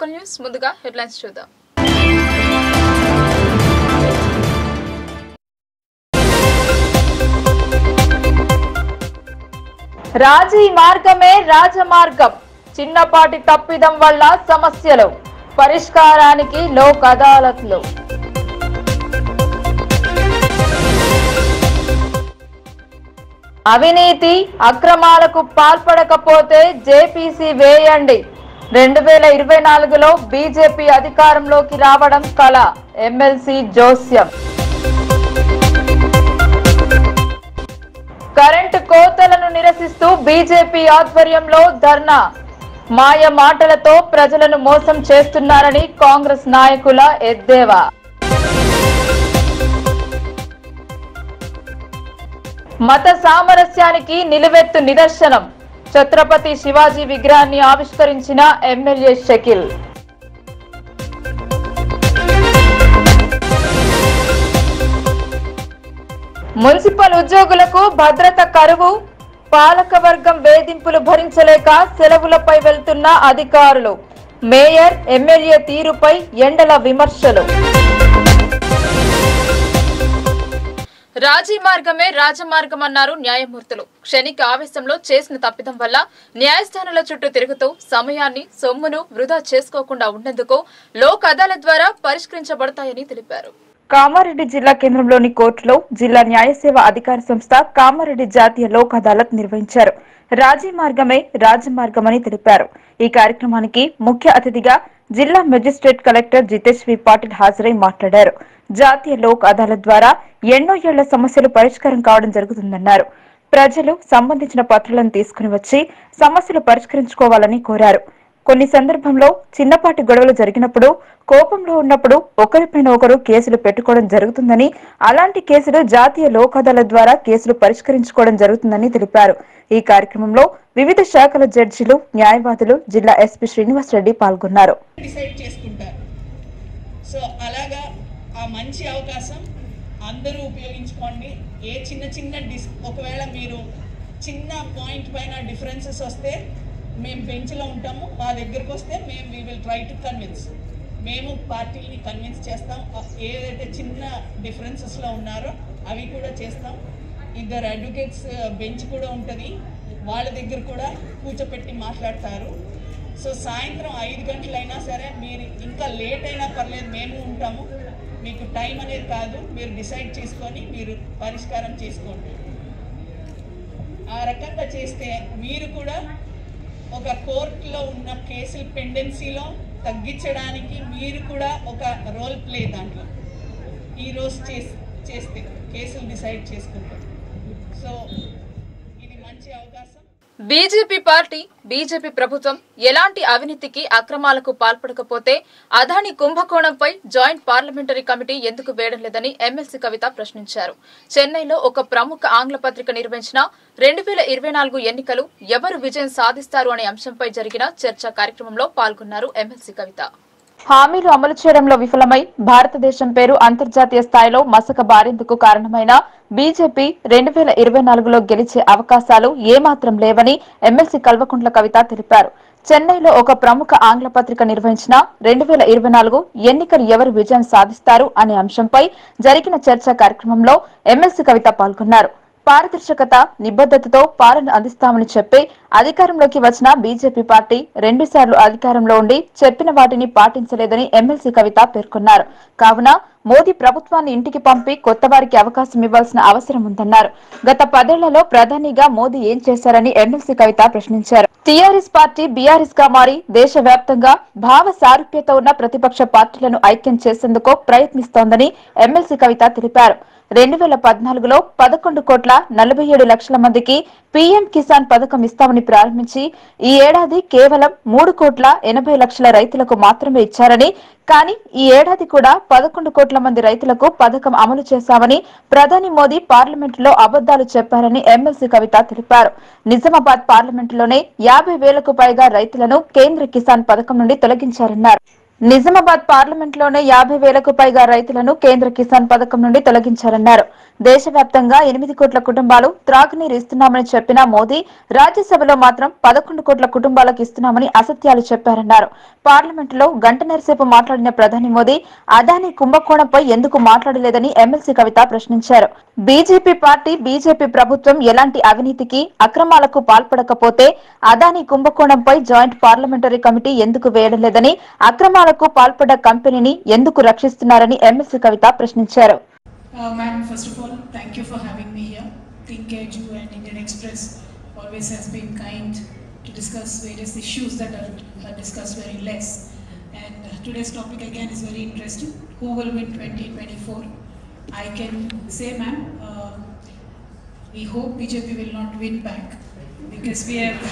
Local news ముందుగా headlines చూద్దాం రాజీ మార్గమే రాజమార్గం చిన్నపాటి తప్పిదం వల్ల సమస్యలు పరిష్కారానికి లోక్ అదాలత్లు అవినీతి అక్రమాలకు పాల్పడకపోతే జేపీసీ వేయండి రెండు వేల ఇరవై నాలుగులో బీజేపీ అధికారంలోకి రావడం కల ఎమ్మెల్సీ జోస్యం కరెంటు కోతలను నిరసిస్తూ బీజేపీ ఆధ్వర్యంలో ధర్నా మాయ మాటలతో ప్రజలను మోసం చేస్తున్నారని కాంగ్రెస్ నాయకుల ఎద్దేవా మత సామరస్యానికి నిలువెత్తు నిదర్శనం ఛత్రపతి శివాజీ విగ్రహాన్ని ఆవిష్కరించిన ఎమ్మెల్యే షకిల్ మున్సిపల్ ఉద్యోగులకు భద్రత కరువు పాలకవర్గం వేధింపులు భరించలేక సెలవులపై వెళ్తున్న అధికారులు మేయర్ ఎమ్మెల్యే తీరుపై ఎండల విమర్శలు రాజీ మార్గమే రాజమార్గం అన్నారు న్యాయమూర్తులు క్షణిక ఆవేశంలో చేసిన తప్పిదం వల్ల న్యాయస్థానాల చుట్టూ తిరుగుతూ సమయాన్ని సొమ్మును వృధా చేసుకోకుండా ఉండేందుకు లోక్ అదాలత్ ద్వారా పరిష్కరించబడతాయని తెలిపారు కామారెడ్డి జిల్లా కేంద్రంలోని కోర్టులో జిల్లా న్యాయసేవ అధికార సంస్థ కామారెడ్డి జాతీయ లోక్ అదాలత్ నిర్వహించారు రాజీ మార్గమే రాజమార్గమని తెలిపారు ఈ కార్యక్రమానికి ముఖ్య అతిథిగా జిల్లా magistrate collector Jitesh V Patil హాజరై మాట్లాడారు జాతీయ లోక్ అదాలత్ ద్వారా ఎన్నో ఏళ్ల సమస్యలు పరిష్కారం కావడం జరుగుతుందన్నారు ప్రజలు సంబంధించిన పత్రాలను తీసుకుని వచ్చి సమస్యలు పరిష్కరించుకోవాలని కోరారు కొన్ని సందర్భంలో చిన్నపాటి గొడవలు జరిగినప్పుడు కోపంలో ఉన్నప్పుడు ఒకరిపైన ఒకరు కేసులు పెట్టుకోవడం జరుగుతుందని అలాంటి కేసులు జాతీయ లోక్ అదాలత్ ద్వారా కేసులు పరిష్కరించుకోవడం జరుగుతుందని తెలిపారు ఈ కార్యక్రమంలో వివిధ శాఖల జడ్జిలు న్యాయవాదులు జిల్లా ఎస్పీ శ్రీనివాస్ రెడ్డి పాల్గొన్నారు డిసైడ్ చేసుకుంటారు సో అలాగా ఆ మంచి అవకాశం అందరూ ఉపయోగించుకోండి ఏ చిన్న చిన్న డిస్ ఒకవేళ మీరు చిన్న పాయింట్ పైన డిఫరెన్సెస్ వస్తే మేము బెంచ్లో ఉంటాము మా దగ్గరకు వస్తే మేము we will try to convince మేము పార్టీని కన్విన్స్ చేస్తాం ఆ ఏదైతే చిన్న డిఫరెన్సెస్లో ఉన్నారో అవి కూడా చేస్తాం ఇద్దరు అడ్వకేట్స్ బెంచ్ కూడా ఉంటుంది వాళ్ళ దగ్గర కూడా కూర్చోపెట్టి మాట్లాడతారు సో సాయంత్రం ఐదు గంటలైనా సరే మీరు ఇంకా లేట్ అయినా పర్లేదు మేము ఉంటాము మీకు టైం అనేది కాదు మీరు డిసైడ్ చేసుకొని మీరు పరిష్కారం చేసుకోండి ఆ రకంగా చేస్తే మీరు కూడా ఒక కోర్టులో ఉన్న కేసుల పెండెన్సీలో తగ్గించడానికి మీరు కూడా ఒక రోల్ ప్లే దాంట్లో ఈరోజు చేసి చేస్తే కేసులు డిసైడ్ చేసుకుంటాం సో ఇది మంచి అవకాశం బీజేపీ పార్టీ బీజేపీ ప్రభుత్వం ఎలాంటి అవినీతికి అక్రమాలకు పాల్పడకపోతే అదాని కుంభకోణంపై జాయింట్ పార్లమెంటరీ కమిటీ ఎందుకు వేయడం లేదని ఎమ్మెల్సీ కవిత ప్రశ్నించారు చెన్నైలో ఒక ప్రముఖ ఆంగ్ల పత్రిక నిర్వహించిన రెండు వేల ఇరవై నాలుగు ఎన్నికలు ఎవరు విజయం సాధిస్తారు అనే అంశంపై జరిగిన చర్చా కార్యక్రమంలో పాల్గొన్నారు ఎమ్మెల్సీ కవిత హామీలు అమలు చేయడంలో విఫలమై భారతదేశం పేరు అంతర్జాతీయ స్థాయిలో మసక బారేందుకు కారణమైన బీజేపీ రెండు వేల ఇరవై నాలుగులో గెలిచే అవకాశాలు ఏమాత్రం లేవని ఎమ్మెల్సీ కల్వకుంట్ల కవిత తెలిపారు చెన్నైలో ఒక ప్రముఖ ఆంగ్ల పత్రిక నిర్వహించిన రెండు వేల ఇరవై నాలుగు ఎన్నికలు ఎవరు విజయం సాధిస్తారు అనే అంశంపై జరిగిన చర్చా కార్యక్రమంలో ఎమ్మెల్సీ కవిత పాల్గొన్నారు పారదర్శకత నిబద్దతతో పాలన అందిస్తామని చెప్పి అధికారంలోకి వచ్చిన బీజేపీ పార్టీ రెండుసార్లు అధికారంలో ఉండి చెప్పిన వాటిని పాటించలేదని ఎమ్మెల్సీ కవిత పేర్కొన్నారు కావున మోదీ ప్రభుత్వాన్ని ఇంటికి పంపి కొత్త వారికి అవకాశం ఇవ్వాల్సిన అవసరం ఉందన్నారు గత పదేళ్లలో ప్రధానిగా మోదీ ఏం చేశారని ఎమ్మెల్సీ కవిత ప్రశ్నించారు టీఆర్ఎస్ పార్టీ బీఆర్ఎస్ గా మారి దేశవ్యాప్తంగా భావ సారూప్యత ఉన్న ప్రతిపక్ష పార్టీలను ఐక్యం చేసేందుకు ప్రయత్నిస్తోందని ఎమ్మెల్సీ కవిత తెలిపారు రెండు వేల పద్నాలుగులో పదకొండు కోట్ల నలభై ఏడు లక్షల మందికి పీఎం కిసాన్ పథకం ఇస్తామని ప్రారంభించి ఈ ఏడాది కేవలం మూడు కోట్ల ఎనభై లక్షల రైతులకు మాత్రమే ఇచ్చారని కానీ ఈ ఏడాది కూడా పదకొండు కోట్ల మంది రైతులకు పథకం అమలు చేశామని ప్రధాని మోదీ పార్లమెంటులో అబద్దాలు చెప్పారని ఎమ్మెల్సీ కవిత తెలిపారు నిజామాబాద్ పార్లమెంటులోనే యాభై వేలకు పైగా రైతులను కేంద్ర కిసాన్ పథకం నుండి తొలగించారన్నారు నిజామాబాద్ పార్లమెంట్ లోనే యాభై వేలకు పైగా రైతులను కేంద్ర కిసాన్ పథకం నుండి తొలగించారన్నారు దేశవ్యాప్తంగా ఎనిమిది కోట్ల కుటుంబాలు త్రాగునీరు ఇస్తున్నామని చెప్పిన మోదీ రాజ్యసభలో మాత్రం పదకొండు కోట్ల కుటుంబాలకు ఇస్తున్నామని అసత్యాలు చెప్పారన్నారు పార్లమెంటులో గంటన్నరసేపు మాట్లాడిన ప్రధాని మోదీ అదాని కుంభకోణంపై ఎందుకు మాట్లాడలేదని ఎమ్మెల్సీ కవిత ప్రశ్నించారు బీజేపీ పార్టీ బీజేపీ ప్రభుత్వం ఎలాంటి అవినీతికి అక్రమాలకు పాల్పడకపోతే అదాని కుంభకోణంపై జాయింట్ పార్లమెంటరీ కమిటీ ఎందుకు వేయడం లేదని అక్రమాలకు పాల్పడ్డ కంపెనీని ఎందుకు రక్షిస్తున్నారని ఎమ్మెల్సీ కవిత ప్రశ్నించారు Uh, ma'am, first of all, thank you for having me here. Think Edu and Indian Express always has been kind to discuss various issues that are, are discussed very less. And uh, today's topic again is very interesting. Who will win 2024? I can say, ma'am, uh, we hope BJP will not win back because we have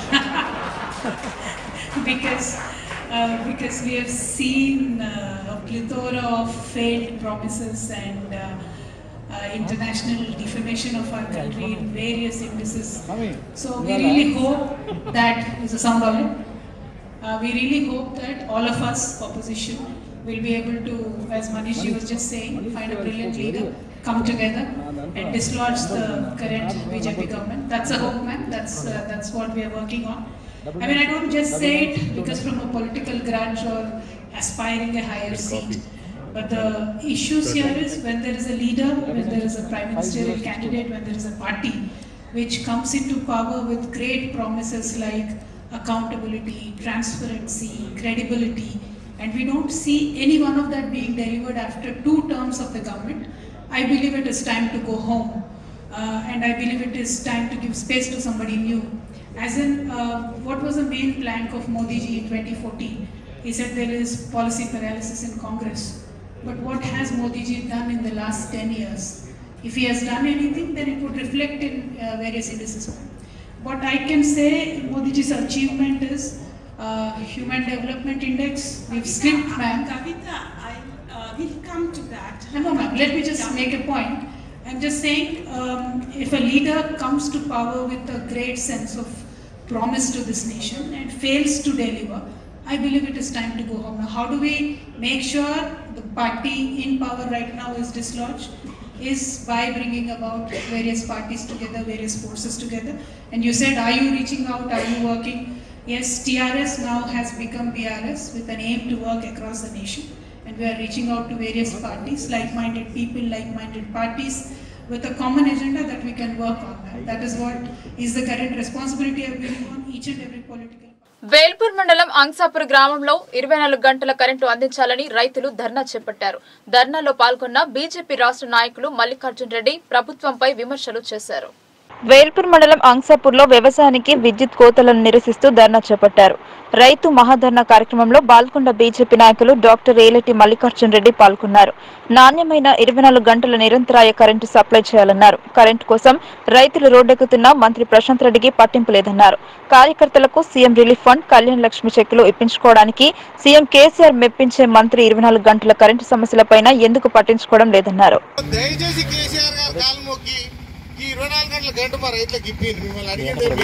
because uh, because we have seen uh, a plethora of failed promises and uh, uh, international defamation of our country in various indices. So we really hope that is a sound of it. Uh, we really hope that all of us, opposition, will be able to, as Manish ji was just saying, find a brilliant leader, come together and dislodge the current BJP government. That's a hope, man. That's uh, that's what we are working on. I mean, I don't just say it because from a political grudge or aspiring a higher seat. But the issues here is when there is a leader, when there is a prime ministerial candidate, when there is a party which comes into power with great promises like accountability, transparency, credibility, and we don't see any one of that being delivered after two terms of the government, I believe it is time to go home. Uh, and I believe it is time to give space to somebody new. As in, uh, what was the main plank of Modi ji in 2014? He said there is policy paralysis in Congress. But what has Modi ji done in the last 10 years? If he has done anything, then it would reflect in uh, various indices. What I can say, Modi ji's achievement is uh, Human Development Index. We've skipped, ma'am. Kavita, I uh, will come to that. No, no, ma'am. Let me just make a point. I'm just saying, um, if a leader comes to power with a great sense of promise to this nation and fails to deliver, I believe it is time to go home. Now, how do we make sure the party in power right now is dislodged? Is by bringing about various parties together, various forces together. And you said, are you reaching out? Are you working? Yes, TRS now has become BRS with an aim to work across the nation. And we are reaching out to various parties, like-minded people, like-minded parties, with a common agenda that we can work on. That, that is what is the current responsibility of being on each and every political. Velpur మండలం అంగ్సాపూర్ గ్రామంలో ఇరవై నాలుగు గంటల current అందించాలని రైతులు ధర్నా చేపట్టారు ధర్నాలో పాల్గొన్న బీజేపీ రాష్ట్ర నాయకులు మల్లికార్జున్ రెడ్డి ప్రభుత్వంపై విమర్శలు చేశారు వేల్పూర్ మండలం అంగ్సాపూర్లో వ్యవసాయానికి విద్యుత్ కోతలను నిరసిస్తూ ధర్నా చేపట్టారు రైతు మహాధర్నా కార్యక్రమంలో బాల్కొండ బీజేపీ నాయకులు డాక్టర్ ఏలటి మల్లికార్జున్ రెడ్డి పాల్గొన్నారు నాణ్యమైన ఇరవై నాలుగు గంటల నిరంతరాయ కరెంటు సప్లై చేయాలన్నారు కరెంటు కోసం రైతులు రోడ్డెక్కుతున్నా మంత్రి ప్రశాంత్ రెడ్డికి పట్టింపు లేదన్నారు కార్యకర్తలకు CM relief fund Kalyan Lakshmi చెక్కులు ఇప్పించుకోవడానికి సీఎం కేసీఆర్ మెప్పించే మంత్రి ఇరవై నాలుగు గంటల కరెంటు సమస్యలపైన ఎందుకు పట్టించుకోవడం లేదన్నారు దయచేసి కేసీఆర్ గారు కాలు మొక్కి ఈ ఇరవై నాలుగు గంటల గంట మా రైతులకు ఇప్పింది మిమ్మల్ని అడిగింది ఏం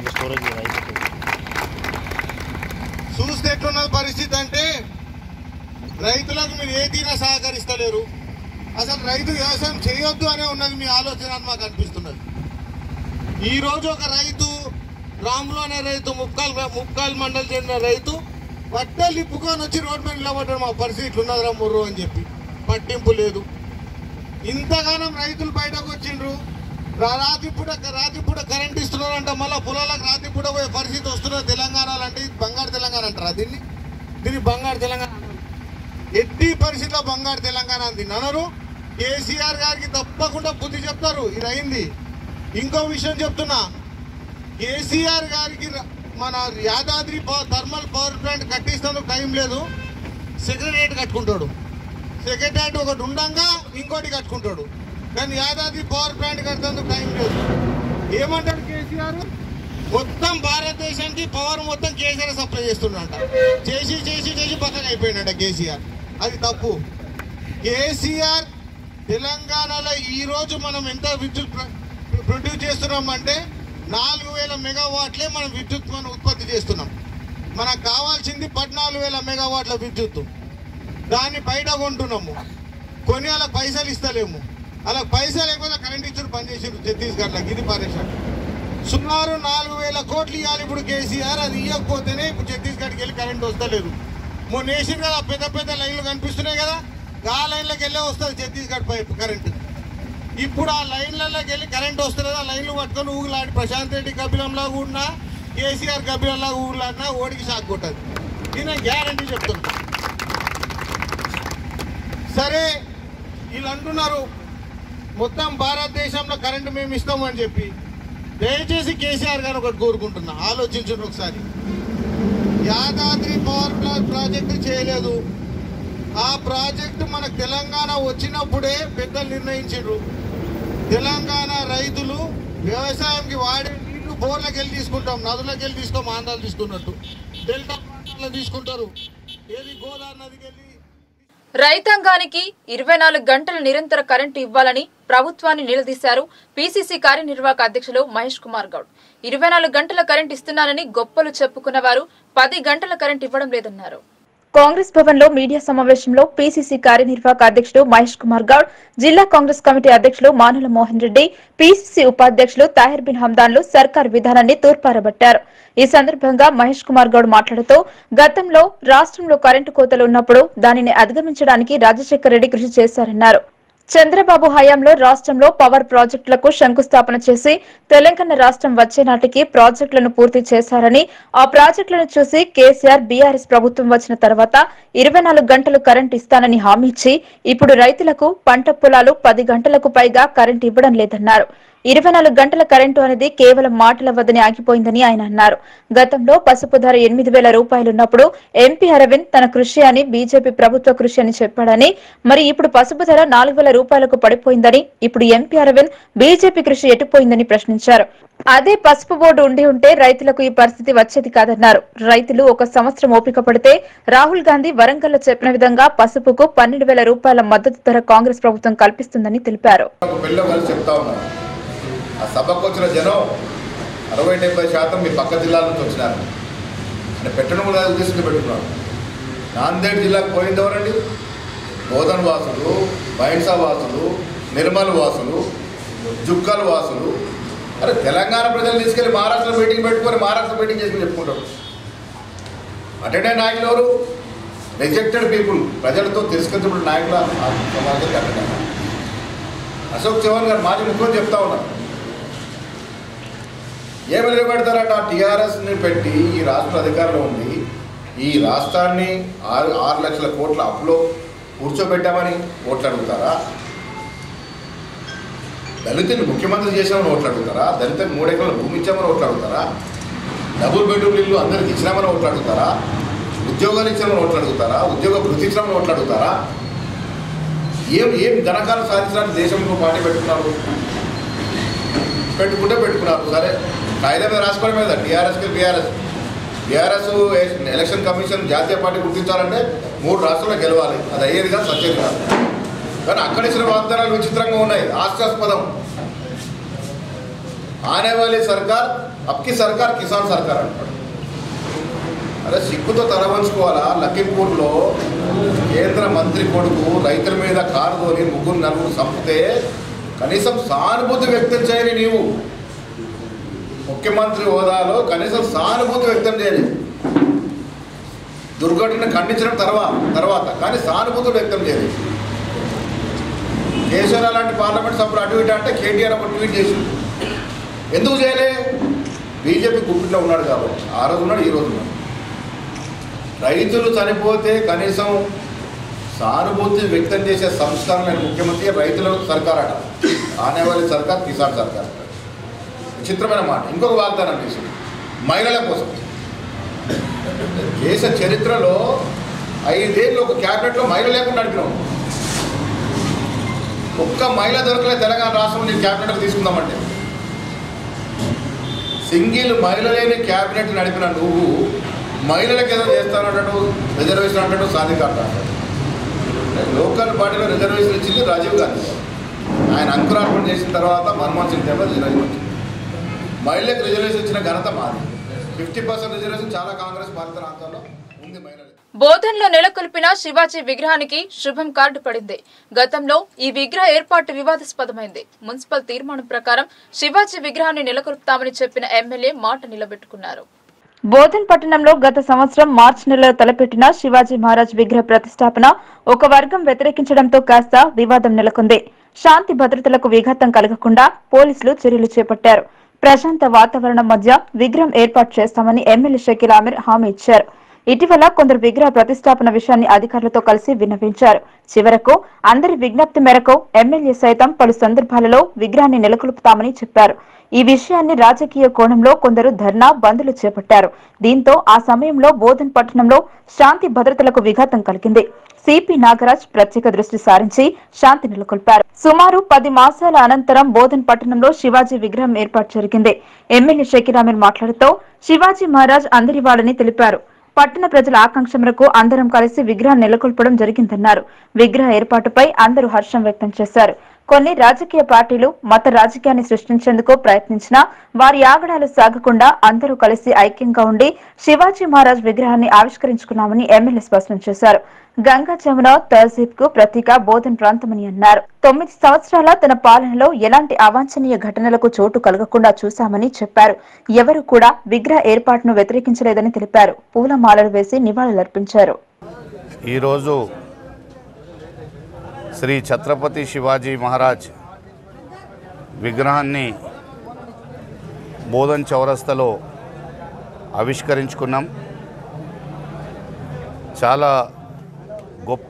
లేదు. చూస్తే ఎట్లున్నది పరిస్థితి అంటే రైతులకు మీరు ఏ తీరా సహకరిస్తలేరు అసలు రైతు వ్యవసాయం చేయొద్దు అనే ఉన్నది మీ ఆలోచన అని మాకు అనిపిస్తున్నది ఈ రోజు ఒక రైతు రాములు అనే రైతు ముక్కాల్ ముక్కాల్ మండలి చెందిన రైతు పట్టెలు ఇప్పుకొని వచ్చి రోడ్డు మీద నిలబడ్డాడు మా పరిస్థితి ఇట్లున్నదిరా ముర్రు అని చెప్పి పట్టింపు లేదు ఇంతగానం రైతులు బయటకు వచ్చిండ్రు రా- రాత్రిపూట రాత్రిపూట కరెంట్ ఇస్తున్నారంట మళ్ళీ పొలాలకు రాత్రిపూట పోయే పరిస్థితి వస్తున్నది తెలంగాణలో అంటే ఇది బంగారు తెలంగాణ అంటారా దీన్ని దీన్ని బంగారు తెలంగాణ అనరు. ఎట్టి పరిస్థితిలో బంగారు తెలంగాణ అని దీన్ని అనరు కేసీఆర్ గారికి తప్పకుండా బుద్ధి చెప్తారు ఇది అయింది ఇంకో విషయం చెప్తున్నా కేసీఆర్ గారికి ర- మన Yadadri power thermal power plant కట్టిస్తానికి టైం లేదు సెక్రటరియట్ కట్టుకుంటాడు సెక్రటరియట్ ఒకటి ఉండంగా ఇంకోటి కట్టుకుంటాడు కానీ యాదాద్రి పవర్ ప్లాంట్ కట్టేందుకు టైం లేదు ఏమంటాడు కేసీఆర్ మొత్తం భారతదేశానికి పవర్ మొత్తం కేసీఆర్ సప్లై చేస్తుండంట చేసి చేసి చేసి పక్కన అయిపోయినట కేసీఆర్ అది తప్పు కేసీఆర్ తెలంగాణలో ఈ రోజు మనం ఎంత విద్యుత్ ప్ర- ప్రొడ్యూస్ చేస్తున్నాం అంటే నాలుగు వేల మెగావాట్లే మనం విద్యుత్ మనం ఉత్పత్తి చేస్తున్నాం మనకు కావాల్సింది పద్నాలుగు వేల మెగావాట్ల విద్యుత్ దాన్ని బయట కొంటున్నాము కొని వాళ్ళకి పైసలు ఇస్తలేము అలా పైసలు లేకపోతే కరెంట్ ఇచ్చుడు బంద్ చేసారు ఛత్తీస్గఢ్లో ఇది పరేషాన్ సుమారు నాలుగు వేల కోట్లు ఇవ్వాలి ఇప్పుడు కేసీఆర్ అది ఇవ్వకపోతేనే ఇప్పుడు ఛత్తీస్గఢ్కి వెళ్ళి కరెంట్ వస్తలేదు మొన్న వేసింది కదా పెద్ద పెద్ద లైన్లు కనిపిస్తున్నాయి కదా ఆ లైన్లోకి వెళ్ళే వస్తుంది ఛత్తీస్గఢ్ పైపు కరెంట్ ఇప్పుడు ఆ లైన్లలోకి వెళ్ళి కరెంట్ వస్తలేదు ఆ లైన్లు పట్టుకొని ఊగులాడి ప్రశాంత్ రెడ్డి కపిలంలా కూడా కేసీఆర్ కపిలంలా ఊగులాడినా ఓడికి షాక్ కొట్టదు ఇది నేను గ్యారంటీ చెప్తున్నా సరే వీళ్ళు అంటున్నారు మొత్తం భారతదేశంలో కరెంటు మేము ఇస్తామని చెప్పి దయచేసి కేసీఆర్ గారు ఒకటి కోరుకుంటున్నా ఆలోచించండి ఒకసారి యాదాద్రి పవర్ ప్లాంట్ ప్రాజెక్టు చేయలేదు ఆ ప్రాజెక్టు మన తెలంగాణ వచ్చినప్పుడే పెద్దలు నిర్ణయించారు తెలంగాణ రైతులు వ్యవసాయంకి వాడే నీళ్లు బోర్లకు వెళ్ళి తీసుకుంటాం నదులకు వెళ్ళి తీసుకోం ఆంధ్రాలు తీసుకున్నట్టు డెల్టా ప్రాంతాల్లో తీసుకుంటారు ఏది గోదావరి నదికి వెళ్ళి రైతాంగానికి ఇరవై నాలుగు గంటల నిరంతర కరెంటు ఇవ్వాలని ప్రభుత్వాన్ని నిలదీశారు పీసీసీ కార్యనిర్వాహక అధ్యక్షులు మహేష్ కుమార్ గౌడ్ ఇరవై నాలుగు గంటల కరెంటు ఇస్తున్నానని గొప్పలు చెప్పుకున్న వారు పది గంటల కరెంటు ఇవ్వడం లేదన్నారు కాంగ్రెస్ భవన్ లో మీడియా సమావేశంలో పీసీసీ కార్యనిర్వాహక అధ్యక్షుడు మహేష్ కుమార్ గౌడ్ జిల్లా కాంగ్రెస్ కమిటీ అధ్యక్షులు మానుల మోహన్ రెడ్డి పీసీసీ ఉపాధ్యక్షులు తాహిర్ బిన్ హమ్దాన్లు సర్కార్ విధానాన్ని తూర్పారబట్టారు ఈ సందర్భంగా మహేష్ కుమార్ గౌడ్ మాట్లాడుతూ గతంలో రాష్ట్రంలో కరెంటు కోతలు ఉన్నప్పుడు దానిని అధిగమించడానికి రాజశేఖర రెడ్డి కృషి చేశారన్నారు చంద్రబాబు హయాంలో రాష్ట్రంలో పవర్ ప్రాజెక్టులకు శంకుస్థాపన చేసి తెలంగాణ రాష్ట్రం వచ్చే నాటికి ప్రాజెక్టులను పూర్తి చేశారని ఆ ప్రాజెక్టులను చూసి కేసీఆర్ బీఆర్ఎస్ ప్రభుత్వం వచ్చిన తర్వాత ఇరవై నాలుగు గంటలు కరెంట్ ఇస్తానని హామీ ఇచ్చి ఇప్పుడు రైతులకు పంట పొలాలు పది గంటలకు పైగా కరెంట్ ఇవ్వడం లేదన్నారు ఇరవై నాలుగు గంటల కరెంటు అనేది కేవలం మాటల వద్దనే ఆగిపోయిందని ఆయన అన్నారు గతంలో పసుపు ధర ఎనిమిది వేల రూపాయలున్నప్పుడు ఎంపీ అరవింద్ తన కృషి అని బీజేపీ ప్రభుత్వ కృషి అని చెప్పాడని మరి ఇప్పుడు పసుపు ధర నాలుగు వేల రూపాయలకు పడిపోయిందని ఇప్పుడు ఎంపీ అరవింద్ బీజేపీ కృషి ఎటుపోయిందని ప్రశ్నించారు అదే పసుపు బోర్డు ఉండి ఉంటే రైతులకు ఈ పరిస్థితి వచ్చేది కాదన్నారు రైతులు ఒక సంవత్సరం ఓపిక పడితే రాహుల్ గాంధీ వరంగల్లో చెప్పిన విధంగా పసుపుకు పన్నెండు వేల రూపాయల మద్దతు ధర కాంగ్రెస్ ప్రభుత్వం కల్పిస్తుందని తెలిపారు ఒక పెళ్ళి కలిసి చెప్తా ఉన్నాను ఆ సభకు వచ్చిన జనం అరవై డెబ్బై శాతం మీ పక్క జిల్లాల నుంచి వచ్చినారు అంటే పెట్టడం కూడా ఉద్దేశంతో పెట్టుకున్నాడు నాందేడ్ జిల్లాకు పోయింది ఎవరండి బోధన్ వాసులు బైన్సా వాసులు నిర్మల్ వాసులు జుక్కల్ వాసులు అరే తెలంగాణ ప్రజలు తీసుకెళ్లి మహారాష్ట్ర మీటింగ్ పెట్టుకొని మహారాష్ట్ర మీటింగ్ చేసుకుని చెప్పుకుంటారు అటెండే నాయకులు ఎవరు రిజెక్టెడ్ పీపుల్ ప్రజలతో తిరస్కరించబడిన నాయకుల సమాజానికి అటెండ్ అశోక్ చౌహాన్ గారు మాజీ ముఖ్యమంత్రి చెప్తా ఉన్నారు ఏమి నిలబెడతారట టీఆర్ఎస్ని పెట్టి ఈ రాష్ట్ర అధికారంలో ఉంది ఈ రాష్ట్రాన్ని ఆరు ఆరు లక్షల కోట్ల అప్పులో కూర్చోబెట్టామని ఓట్లు అడుగుతారా దళితుని ముఖ్యమంత్రి చేసామని ఓట్లు అడుగుతారా దళితులకు మూడు ఎకరాల భూమి ఇచ్చామని ఓట్లు అడుగుతారా డబుల్ బెడ్రూమ్ ఇల్లు అందరికి ఇచ్చినామని ఓట్లు అడుగుతారా ఉద్యోగాలు ఇచ్చామని ఓట్లు అడుగుతారా ఉద్యోగ వృత్తి ఇచ్చినామని ఓట్లు అడుగుతారా ఏం ఏం ఘనకాలు సాధించడానికి దేశంలో పార్టీ పెట్టుకున్నారు పెట్టుకుంటే పెట్టుకున్నారు సరే కాగితం మీద రాసుకోవడం మీద టీఆర్ఎస్కి బీఆర్ఎస్ బీఆర్ఎస్ ఎలక్షన్ కమిషన్ జాతీయ పార్టీ గుర్తించాలంటే మూడు రాష్ట్రాల్లో గెలవాలి అది అయ్యేది కాదు సత్యేది కాదు కానీ అక్కడ ఇచ్చిన వాగ్దానాలు విచిత్రంగా ఉన్నాయి హాస్యాస్పదం ఆనే వాలీ సర్కార్ అప్కి సర్కార్ కిసాన్ సర్కార్ అంటాడు అదే సిగ్గుతో తలవంచుకోవాలా లఖింపూర్లో కేంద్ర మంత్రి కొడుకు రైతుల మీద కారు తోలి ముగ్గురు నలుగురు చంపితే కనీసం సానుభూతి వ్యక్తం చేయని నీవు ముఖ్యమంత్రి హోదాలో కనీసం సానుభూతి వ్యక్తం చేయలేదు దుర్ఘటన ఖండించడం తర్వాత తర్వాత కానీ సానుభూతి వ్యక్తం చేయలేదు కేశవరావు లాంటి పార్లమెంట్ సభ్యులు అటు ఇటు అంటే కేటీఆర్ ఒక ట్వీట్ చేసి ఎందుకు చేయలే బీజేపీ గుప్పిట్లో ఉన్నాడు కాబట్టి ఆ రోజు ఉన్నాడు ఈ రోజు ఉన్నాడు రైతులు చనిపోతే కనీసం సానుభూతి వ్యక్తం చేసే సంస్కారం లేని ముఖ్యమంత్రి రైతుల సర్కార్ అట ఆనేవాళ్ళ సర్కార్ కిసాన్ సర్కార్ విచిత్రమైన మాట ఇంకొక వాగ్దానం చేసింది మహిళల కోసం దేశ చరిత్రలో ఐదేళ్ళు ఒక క్యాబినెట్లో మహిళ లేకుండా నడిపినాం ఒక్క మహిళ దొరకలే తెలంగాణ రాష్ట్రంలో నేను క్యాబినెట్ తీసుకుందామంటే సింగిల్ మహిళ లేని క్యాబినెట్ నడిపిన నువ్వు మహిళలకు ఏదో చేస్తానంటాడు రిజర్వేషన్ అంటాడు సాధికారత అంటాడు లోకల్ పార్టీలో రిజర్వేషన్ ఇచ్చింది రాజీవ్ గాంధీ గారు. ఆయన అంకురార్పణ చేసిన తర్వాత మన్మోహన్ సింగ్ టైంలో రిజర్వేషన్ వచ్చింది మహిళలకు రిజర్వేషన్ ఇచ్చిన ఘనత మాది ఫిఫ్టీ పర్సెంట్ రిజర్వేషన్ చాలా కాంగ్రెస్ పాలిత రాష్ట్రాల్లో ఉంది మహిళలకు బోధన్లో నెలకొల్పిన శివాజీ విగ్రహానికి శుభం కార్డు పడింది గతంలో ఈ విగ్రహ ఏర్పాటు వివాదాస్పదమైంది మున్సిపల్ తీర్మానం ప్రకారం శివాజీ విగ్రహాన్ని నెలకొల్పుతామని చెప్పిన ఎమ్మెల్యే మాట నిలబెట్టుకున్నారు బోధన్ పట్టణంలో గత సంవత్సరం మార్చి నెలలో తలపెట్టిన శివాజీ మహారాజ్ విగ్రహ ప్రతిష్టాపన ఒక వర్గం వ్యతిరేకించడంతో కాస్త వివాదం నెలకొంది శాంతి భద్రతలకు విఘాతం కలగకుండా పోలీసులు చర్యలు చేపట్టారు ప్రశాంత వాతావరణం మధ్య విగ్రహం ఏర్పాటు చేస్తామని ఎమ్మెల్యే షకీల్ ఆమిర్ హామీ ఇచ్చారు ఇటీవల కొందరు విగ్రహ ప్రతిష్టాపన విషయాన్ని అధికారులతో కలిసి విన్నవించారు చివరకు అందరి విజ్ఞప్తి మేరకు ఎమ్మెల్యే సైతం పలు సందర్భాలలో విగ్రహాన్ని నెలకొల్పుతామని చెప్పారు ఈ విషయాన్ని రాజకీయ కోణంలో కొందరు ధర్నా బంద్లు చేపట్టారు దీంతో ఆ సమయంలో బోధన్ పట్టణంలో శాంతి భద్రతలకు విఘాతం కలిగింది సిపి నాగరాజ్ ప్రత్యేక దృష్టి సారించి శాంతి నెలకొల్పారు సుమారు పది మాసాల అనంతరం బోధన్ పట్టణంలో శివాజీ విగ్రహం ఏర్పాటు జరిగింది ఎమ్మెల్యే షకీర్ అమీర్ మాట్లాడుతూ శివాజీ మహారాజ్ అందరివాడని తెలిపారు పట్టణ ప్రజల ఆకాంక్ష మేరకు అందరం కలిసి విగ్రహం నెలకొల్పడం జరిగిందన్నారు విగ్రహ ఏర్పాటుపై అందరూ హర్షం వ్యక్తం చేశారు కొన్ని రాజకీయ పార్టీలు మత రాజకీయాన్ని సృష్టించేందుకు ప్రయత్నించినా వారి ఆగడాలు సాగకుండా అందరూ కలిసి ఐక్యంగా ఉండి శివాజీ మహారాజ్ విగ్రహాన్ని ఆవిష్కరించుకున్నామని ఎమ్మెల్యే స్పష్టం చేశారు గంగా జమున తహజీబ్ కు ప్రతీక బోధన్ ప్రాంతమని అన్నారు తొమ్మిది సంవత్సరాల తన పాలనలో ఎలాంటి అవాంఛనీయ ఘటనలకు చోటు కలగకుండా చూశామని చెప్పారు ఎవరు కూడా విగ్రహ ఏర్పాటును వ్యతిరేకించలేదని తెలిపారు పూలమాలలు వేసి నివాళులర్పించారు ఈరోజు శ్రీ ఛత్రపతి శివాజీ మహారాజ్ విగ్రహాన్ని బోధన్ చౌరస్తలో ఆవిష్కరించుకున్నాం చాలా గొప్ప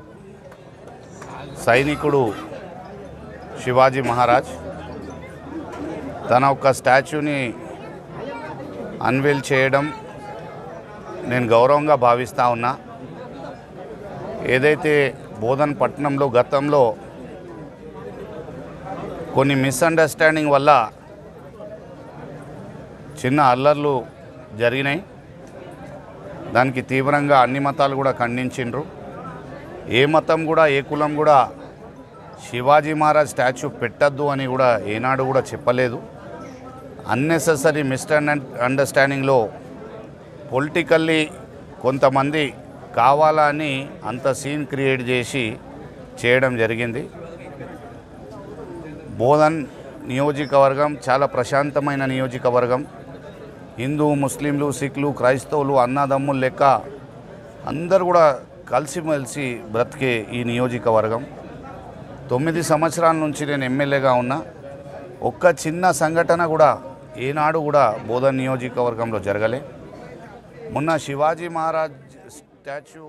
సైనికుడు శివాజీ మహారాజ్ తన ఒక స్టాచ్యూని అన్వీల్ చేయడం నేను గౌరవంగా భావిస్తూ ఉన్నా ఏదైతే బోధన్ పట్టణంలో గతంలో కొన్ని మిస్అండర్స్టాండింగ్ వల్ల చిన్న అల్లర్లు జరిగినాయి దానికి తీవ్రంగా అన్ని మతాలు కూడా ఖండించిండ్రు ఏ మతం కూడా ఏ కులం కూడా శివాజీ మహారాజ్ స్టాచ్యూ పెట్టద్దు అని కూడా ఏనాడు కూడా చెప్పలేదు అన్నెసెసరీ మిస్అండర్ అండర్స్టాండింగ్లో పొలిటికల్లీ కొంతమంది కావాలని అంత సీన్ క్రియేట్ చేసి చేయడం జరిగింది బోధన్ నియోజకవర్గం చాలా ప్రశాంతమైన నియోజకవర్గం హిందూ ముస్లింలు సిఖ్లు క్రైస్తవులు అన్నదమ్ములు లెక్క అందరు కూడా కలిసిమెలిసి బ్రతికే ఈ నియోజకవర్గం తొమ్మిది సంవత్సరాల నుంచి నేను ఎమ్మెల్యేగా ఉన్నా ఒక్క చిన్న సంఘటన కూడా ఏనాడు కూడా బోధన్ నియోజకవర్గంలో జరగలే మొన్న శివాజీ మహారాజ్ స్టాచ్యూ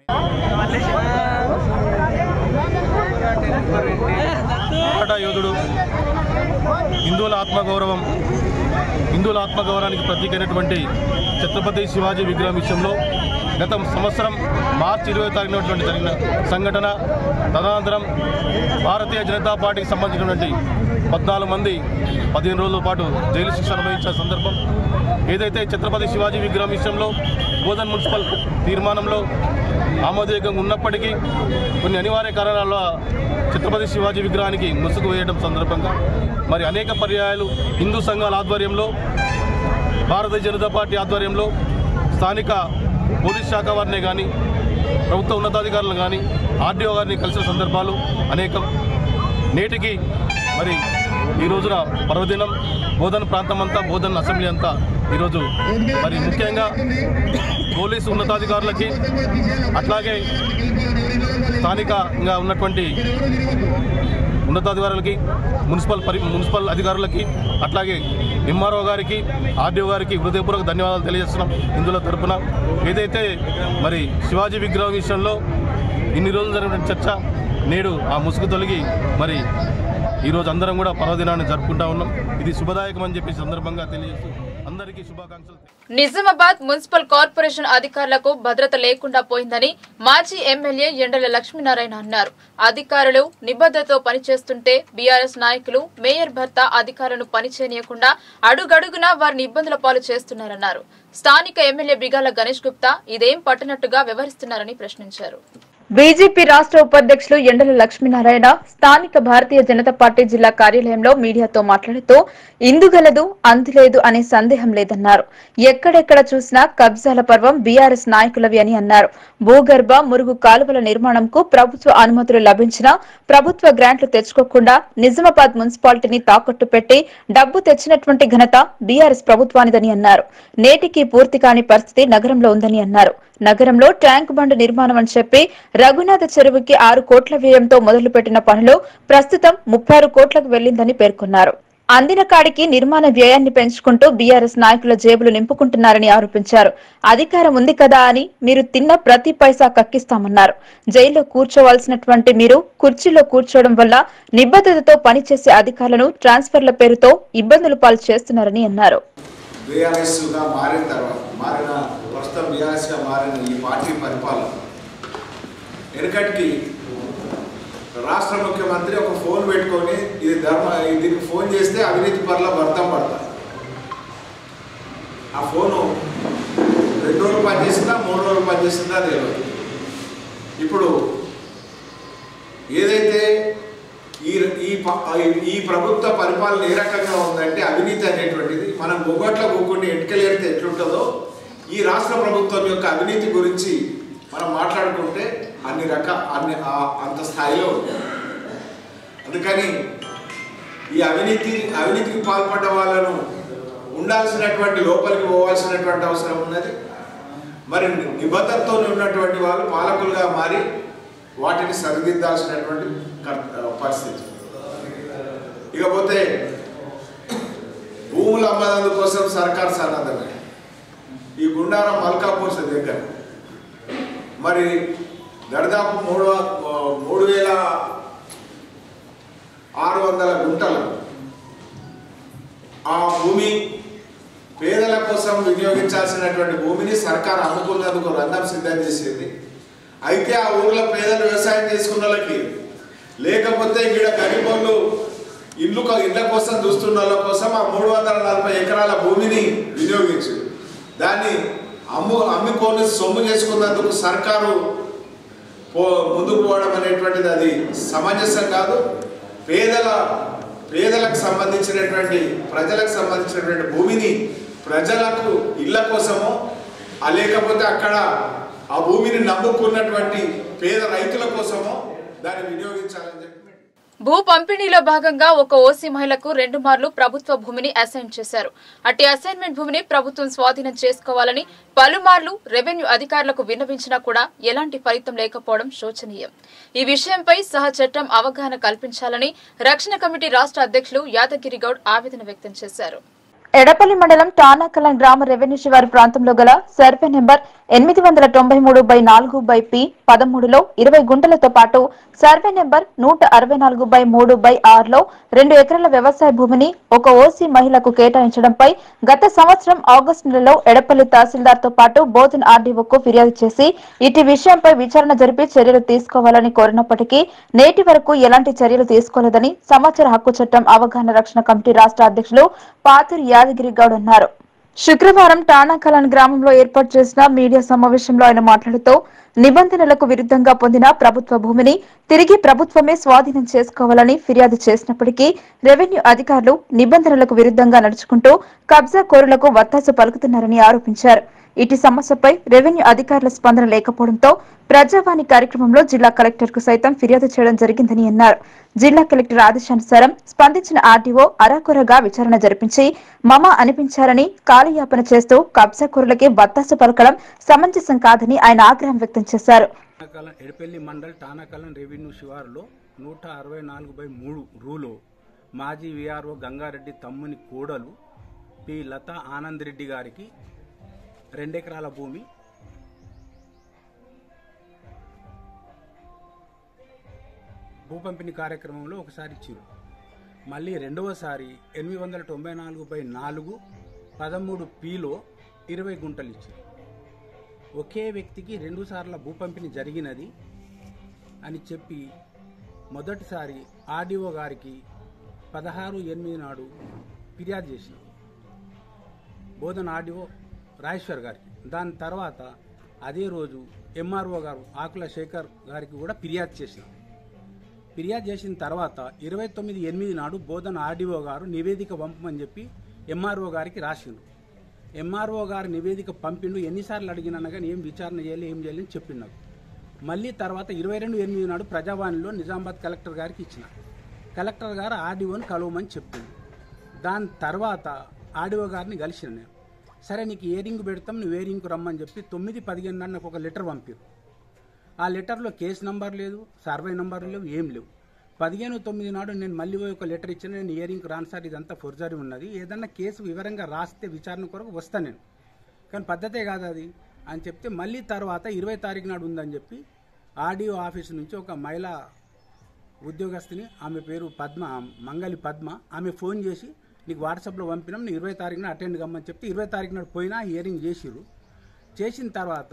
పోరాట యోధుడు హిందువుల ఆత్మగౌరవం హిందువుల ఆత్మగౌరవానికి ప్రతీకైనటువంటి ఛత్రపతి శివాజీ విగ్రహం విషయంలో గత సంవత్సరం మార్చి ఇరవై తారీఖున జరిగిన సంఘటన తదనంతరం భారతీయ జనతా పార్టీకి సంబంధించినటువంటి పద్నాలుగు మంది పదిహేను రోజుల పాటు జైలు శిక్ష అనుభవించిన సందర్భం ఏదైతే ఛత్రపతి శివాజీ విగ్రహం విషయంలో బోధన్ మున్సిపల్ తీర్మానంలో ఆమోదయోగ్యంగా ఉన్నప్పటికీ కొన్ని అనివార్య కారణాల వల్ల ఛత్రపతి శివాజీ విగ్రహానికి ముసుగు వేయడం సందర్భంగా మరి అనేక పర్యాయాలు హిందూ సంఘాల ఆధ్వర్యంలో భారతీయ జనతా పార్టీ ఆధ్వర్యంలో స్థానిక పోలీస్ శాఖ వారిని కానీ ప్రభుత్వ ఉన్నతాధికారులను కానీ ఆర్డీఓ గారిని కలిసిన సందర్భాలు అనేకం నేటికి మరి ఈ రోజున పర్వదినం బోధన్ ప్రాంతం అంతా బోధన్ అసెంబ్లీ అంతా ఈరోజు మరి ముఖ్యంగా పోలీసు ఉన్నతాధికారులకి అట్లాగే స్థానికంగా ఉన్నటువంటి ఉన్నతాధికారులకి మున్సిపల్ పరి మున్సిపల్ అధికారులకి అట్లాగే ఎంఆర్ఓ గారికి ఆర్డీఓ గారికి హృదయపూర్వక ధన్యవాదాలు తెలియజేస్తున్నాం ఇందులో తరపున ఏదైతే మరి శివాజీ విగ్రహం విషయంలో ఇన్ని రోజులు జరిగిన చర్చ నేడు ఆ ముసుగు తొలగి మరి ఈరోజు అందరం కూడా పర్వదినాన్ని జరుపుకుంటా ఉన్నాం ఇది శుభదాయకం అని చెప్పి ఈ సందర్భంగా తెలియజేస్తూ అందరికీ శుభాకాంక్షలు నిజామాబాద్ మున్సిపల్ కార్పొరేషన్ అధికారులకు భద్రత లేకుండా పోయిందని మాజీ ఎమ్మెల్యే ఎండల లక్ష్మీనారాయణ అన్నారు అధికారులు నిబద్ధతతో పనిచేస్తుంటే బీఆర్ఎస్ నాయకులు మేయర్ భర్త అధికారులను పనిచేయనీయకుండా అడుగడుగునా వారిని ఇబ్బందుల పాలు చేస్తున్నారన్నారు స్థానిక ఎమ్మెల్యే బిగాల గణేష్ గుప్తా ఇదేం పట్టనట్టుగా వ్యవహరిస్తున్నారని ప్రశ్నించారు బీజేపీ రాష్ట్ర ఉపాధ్యక్షులు ఎండల లక్ష్మీనారాయణ స్థానిక భారతీయ జనతా పార్టీ జిల్లా కార్యాలయంలో మీడియాతో మాట్లాడుతూ ఇందుగలదు అందులేదు అనే సందేహం లేదన్నారు ఎక్కడెక్కడ చూసినా కబ్జాల పర్వం బీఆర్ఎస్ నాయకులవి అని అన్నారు భూగర్భ మురుగు కాలువల నిర్మాణంకు ప్రభుత్వ అనుమతులు లభించినా ప్రభుత్వ గ్రాంట్లు తెచ్చుకోకుండా నిజామాబాద్ మున్సిపాలిటీని తాకట్టు పెట్టి డబ్బు తెచ్చినటువంటి ఘనత బీఆర్ఎస్ ప్రభుత్వానిదని అన్నారు నేటికి పూర్తి కాని పరిస్థితి నగరంలో ఉందని అన్నారు నగరంలో ట్యాంక్ బండ్ నిర్మాణం అని చెప్పి రఘునాథ చెరువుకి ఆరు కోట్ల వ్యయంతో మొదలుపెట్టిన పనులు ప్రస్తుతం ముప్పై ఆరు కోట్లకు వెళ్లిందని పేర్కొన్నారు అందిన కాడికి నిర్మాణ వ్యయాన్ని పెంచుకుంటూ బీఆర్ఎస్ నాయకుల జేబులు నింపుకుంటున్నారని ఆరోపించారు అధికారం ఉంది కదా అని మీరు తిన్న ప్రతి పైసా కక్కిస్తామన్నారు జైల్లో కూర్చోవలసినటువంటి మీరు కుర్చీలో కూర్చోవడం వల్ల నిబద్ధతతో పనిచేసే అధికారులను ట్రాన్స్ఫర్ల పేరుతో ఇబ్బందులు పాలు చేస్తున్నారని అన్నారు బీఆర్ఎస్గా మారిన తర్వాత మారిన ప్రస్తుతం బీఆర్ఎస్గా మారిన ఈ పార్టీ పరిపాలన వెనుకటికి రాష్ట్ర ముఖ్యమంత్రి ఒక ఫోన్ పెట్టుకొని ఇది ధర్మ దీనికి ఫోన్ చేస్తే అవినీతి పట్ల భర్తం పడతారు ఆ ఫోను రెండు రోజులు పనిచేసిందా మూడు రోజులు పనిచేసిందా తెలియదు ఇప్పుడు ఏదైతే ఈ ఈ ప- ఈ ప్రభుత్వ పరిపాలన ఏ రకంగా ఉందంటే అవినీతి అనేటువంటిది మనం గొగ్గట్ల కూకుండి ఎటుకలేరితే ఎట్లుంటుందో ఈ రాష్ట్ర ప్రభుత్వం యొక్క అవినీతి గురించి మనం మాట్లాడుకుంటే అన్ని రక అన్ని ఆ- అంత స్థాయిలో ఉంది అందుకని ఈ అవినీతి అవినీతికి పాల్పడ్డ వాళ్ళను ఉండాల్సినటువంటి లోపలికి పోవాల్సినటువంటి అవసరం ఉన్నది మరి నిబద్ధతతో ఉన్నటువంటి వాళ్ళు పాలకులుగా మారి వాటిని సరిదిద్దాల్సినటువంటి కర్- పరిస్థితి ఇకపోతే భూములు అమ్మడం కోసం సర్కార్ సన్నద్ధమే ఈ గుండారం మల్కాపూర్ దగ్గర మరి దరిదాపు మూడు మూడు వేల ఆరు వందల గుంటలు ఆ భూమి పేదల కోసం వినియోగించాల్సినటువంటి భూమిని సర్కార్ అమ్ముకున్నందుకు రంగం సిద్ధం చేసింది అయితే ఆ ఊర్లో పేదలు వ్యవసాయం చేసుకున్న వాళ్ళకి లేకపోతే ఇక్కడ గరీబోళ్ళు ఇల్లు క- ఇళ్ళ కోసం చూస్తున్న వాళ్ళ కోసం ఆ మూడు వందల నలభై ఎకరాల భూమిని వినియోగించు దాన్ని అమ్ము అమ్ముకొని సొమ్ము చేసుకున్నందుకు సర్కారు పో ముందుకు పోవడం అనేటువంటిది అది సమంజసం కాదు పేదల పేదలకు సంబంధించినటువంటి ప్రజలకు సంబంధించినటువంటి భూమిని ప్రజలకు ఇళ్ళ కోసమో ఆ లేకపోతే అక్కడ ఆ భూమిని నమ్ముకున్నటువంటి పేద రైతుల కోసమో దాన్ని వినియోగించాలని చెప్పి భూ పంపిణీలో భాగంగా ఒక ఓసీ మహిళకు రెండు మార్లు ప్రభుత్వ భూమిని అసైన్ చేశారు అట్టి అసైన్మెంట్ భూమిని ప్రభుత్వం స్వాధీనం చేసుకోవాలని పలుమార్లు రెవెన్యూ అధికారులకు విన్నవించినా కూడా ఎలాంటి ఫలితం లేకపోవడం శోచనీయం ఈ విషయంపై సహ చట్టం అవగాహన కల్పించాలని రక్షణ కమిటీ రాష్ట్ర అధ్యక్షులు యాదగిరి గౌడ్ ఆవేదన వ్యక్తం చేశారు ఎడపల్లి మండలం టానాకలం గ్రామ రెవెన్యూ శివారు ప్రాంతంలో గల సర్వే నెంబర్ ఎనిమిది వందల తొంభై మూడు బై నాలుగు బై పి పదమూడులో ఇరవై గుంటలతో పాటు సర్వే నెంబర్ నూట అరవై నాలుగు బై మూడు బై ఆరులో రెండు ఎకరాల వ్యవసాయ భూమిని ఒక ఓసీ మహిళకు కేటాయించడంపై గత సంవత్సరం ఆగస్టు నెలలో ఎడపల్లి తహసీల్దార్ తో పాటు బోధన్ ఆర్డీఓకు ఫిర్యాదు చేసి ఇటు విషయంపై విచారణ జరిపి చర్యలు తీసుకోవాలని కోరినప్పటికీ నేటి వరకు ఎలాంటి చర్యలు తీసుకోలేదని సమాచార హక్కు చట్టం అవగాహన రక్షణ కమిటీ రాష్ట్ర అధ్యక్షులు పాతూరి యాదగిరి గౌడ్ అన్నారు శుక్రవారం టానాకలాన్ గ్రామంలో ఏర్పాటు చేసిన మీడియా సమావేశంలో ఆయన మాట్లాడుతూ నిబంధనలకు విరుద్ధంగా పొందిన ప్రభుత్వ భూమిని తిరిగి ప్రభుత్వమే స్వాధీనం చేసుకోవాలని ఫిర్యాదు చేసినప్పటికీ రెవెన్యూ అధికారులు నిబంధనలకు విరుద్ధంగా నడుచుకుంటూ కబ్జా కోరులకు వత్తాసు పలుకుతున్నారని ఆరోపించారు ఇటు సమస్యపై రెవెన్యూ అధికారుల స్పందన లేకపోవడంతో ప్రజావాణి కార్యక్రమంలో జిల్లా కలెక్టర్ కు సైతం ఫిర్యాదు చేయడం జరిగిందని అన్నారు జిల్లా కలెక్టర్ ఆదేశానుసారం స్పందించిన ఆర్డీఓ అరాకొరగా విచారణ జరిపించి మమ అనిపించారని కాలయాపన చేస్తూ కబ్జాకూరులకి వత్తాసు పలకడం సమంజసం కాదని ఆయన ఆగ్రహం వ్యక్తం చేశారు టానాకలం ఎడపల్లి మండల్ టానాకలం రెవెన్యూ శివారులో నూట అరవై నాలుగు బై మూడు రూలో మాజీ విఆర్ఓ గంగారెడ్డి తమ్ముని కోడలు పి లతా ఆనంద్ రెడ్డి గారికి రెండెకరాల భూమి భూ పంపిణీ కార్యక్రమంలో ఒకసారి ఇచ్చారు మళ్ళీ రెండవసారి ఎనిమిది వందల తొంభై నాలుగు బై నాలుగు పదమూడు పిలో ఇరవై గుంటలు ఇచ్చారు ఒకే వ్యక్తికి రెండు సార్ల భూ పంపిణీ జరిగినది అని చెప్పి మొదటిసారి ఆర్డీఓ గారికి పదహారు ఎనిమిది నాడు ఫిర్యాదు చేసిన బోధన ఆర్డీఓ రాజేశ్వర్ గారికి దాని తర్వాత అదే రోజు ఎంఆర్ఓ గారు ఆకుల శేఖర్ గారికి కూడా ఫిర్యాదు చేసినాం ఫిర్యాదు చేసిన తర్వాత ఇరవై తొమ్మిది ఎనిమిది నాడు బోధన ఆర్డీఓ గారు నివేదిక పంపమని చెప్పి ఎంఆర్ఓ గారికి రాసిండు ఎంఆర్ఓ గారు నివేదిక పంపిండు ఎన్నిసార్లు అడిగినా కానీ ఏం విచారణ చేయాలి ఏం చేయాలి అని చెప్పిండు నాకు మళ్ళీ తర్వాత ఇరవై రెండు ఎనిమిది నాడు ప్రజావాణిలో నిజామాబాద్ కలెక్టర్ గారికి ఇచ్చిన కలెక్టర్ గారు ఆర్డీఓని కలవమని చెప్పింది దాని తర్వాత ఆర్డీఓ గారిని కలిసిన నేను సరే నీకు ఏరింగ్ పెడతాం నువ్వు ఏరింగ్కు రమ్మని చెప్పి తొమ్మిది పదిహేను నాడు నాకు ఒక లెటర్ పంపారు ఆ లెటర్లో కేసు నంబర్ లేదు సర్వే నంబర్ లేవు ఏం లేవు పదిహేను తొమ్మిది నాడు నేను మళ్ళీ పోయి ఒక లెటర్ ఇచ్చిన నేను ఇయరింగ్ రాను సార్ ఇదంతా ఫోర్జరీ ఉన్నది ఏదన్నా కేసు వివరంగా రాస్తే విచారణ కొరకు వస్తాను నేను కానీ పద్ధతే కాదు అది అని చెప్తే మళ్ళీ తర్వాత ఇరవై తారీఖు నాడు ఉందని చెప్పి ఆర్డీఓ ఆఫీస్ నుంచి ఒక మహిళా ఉద్యోగస్తుని ఆమె పేరు పద్మ మంగళి పద్మ ఆమె ఫోన్ చేసి నీకు వాట్సాప్లో పంపినాం నీ ఇరవై తారీఖున అటెండ్ కమ్మని చెప్తే ఇరవై తారీఖు నాడు పోయినా హియరింగ్ చేసిర్రు చేసిన తర్వాత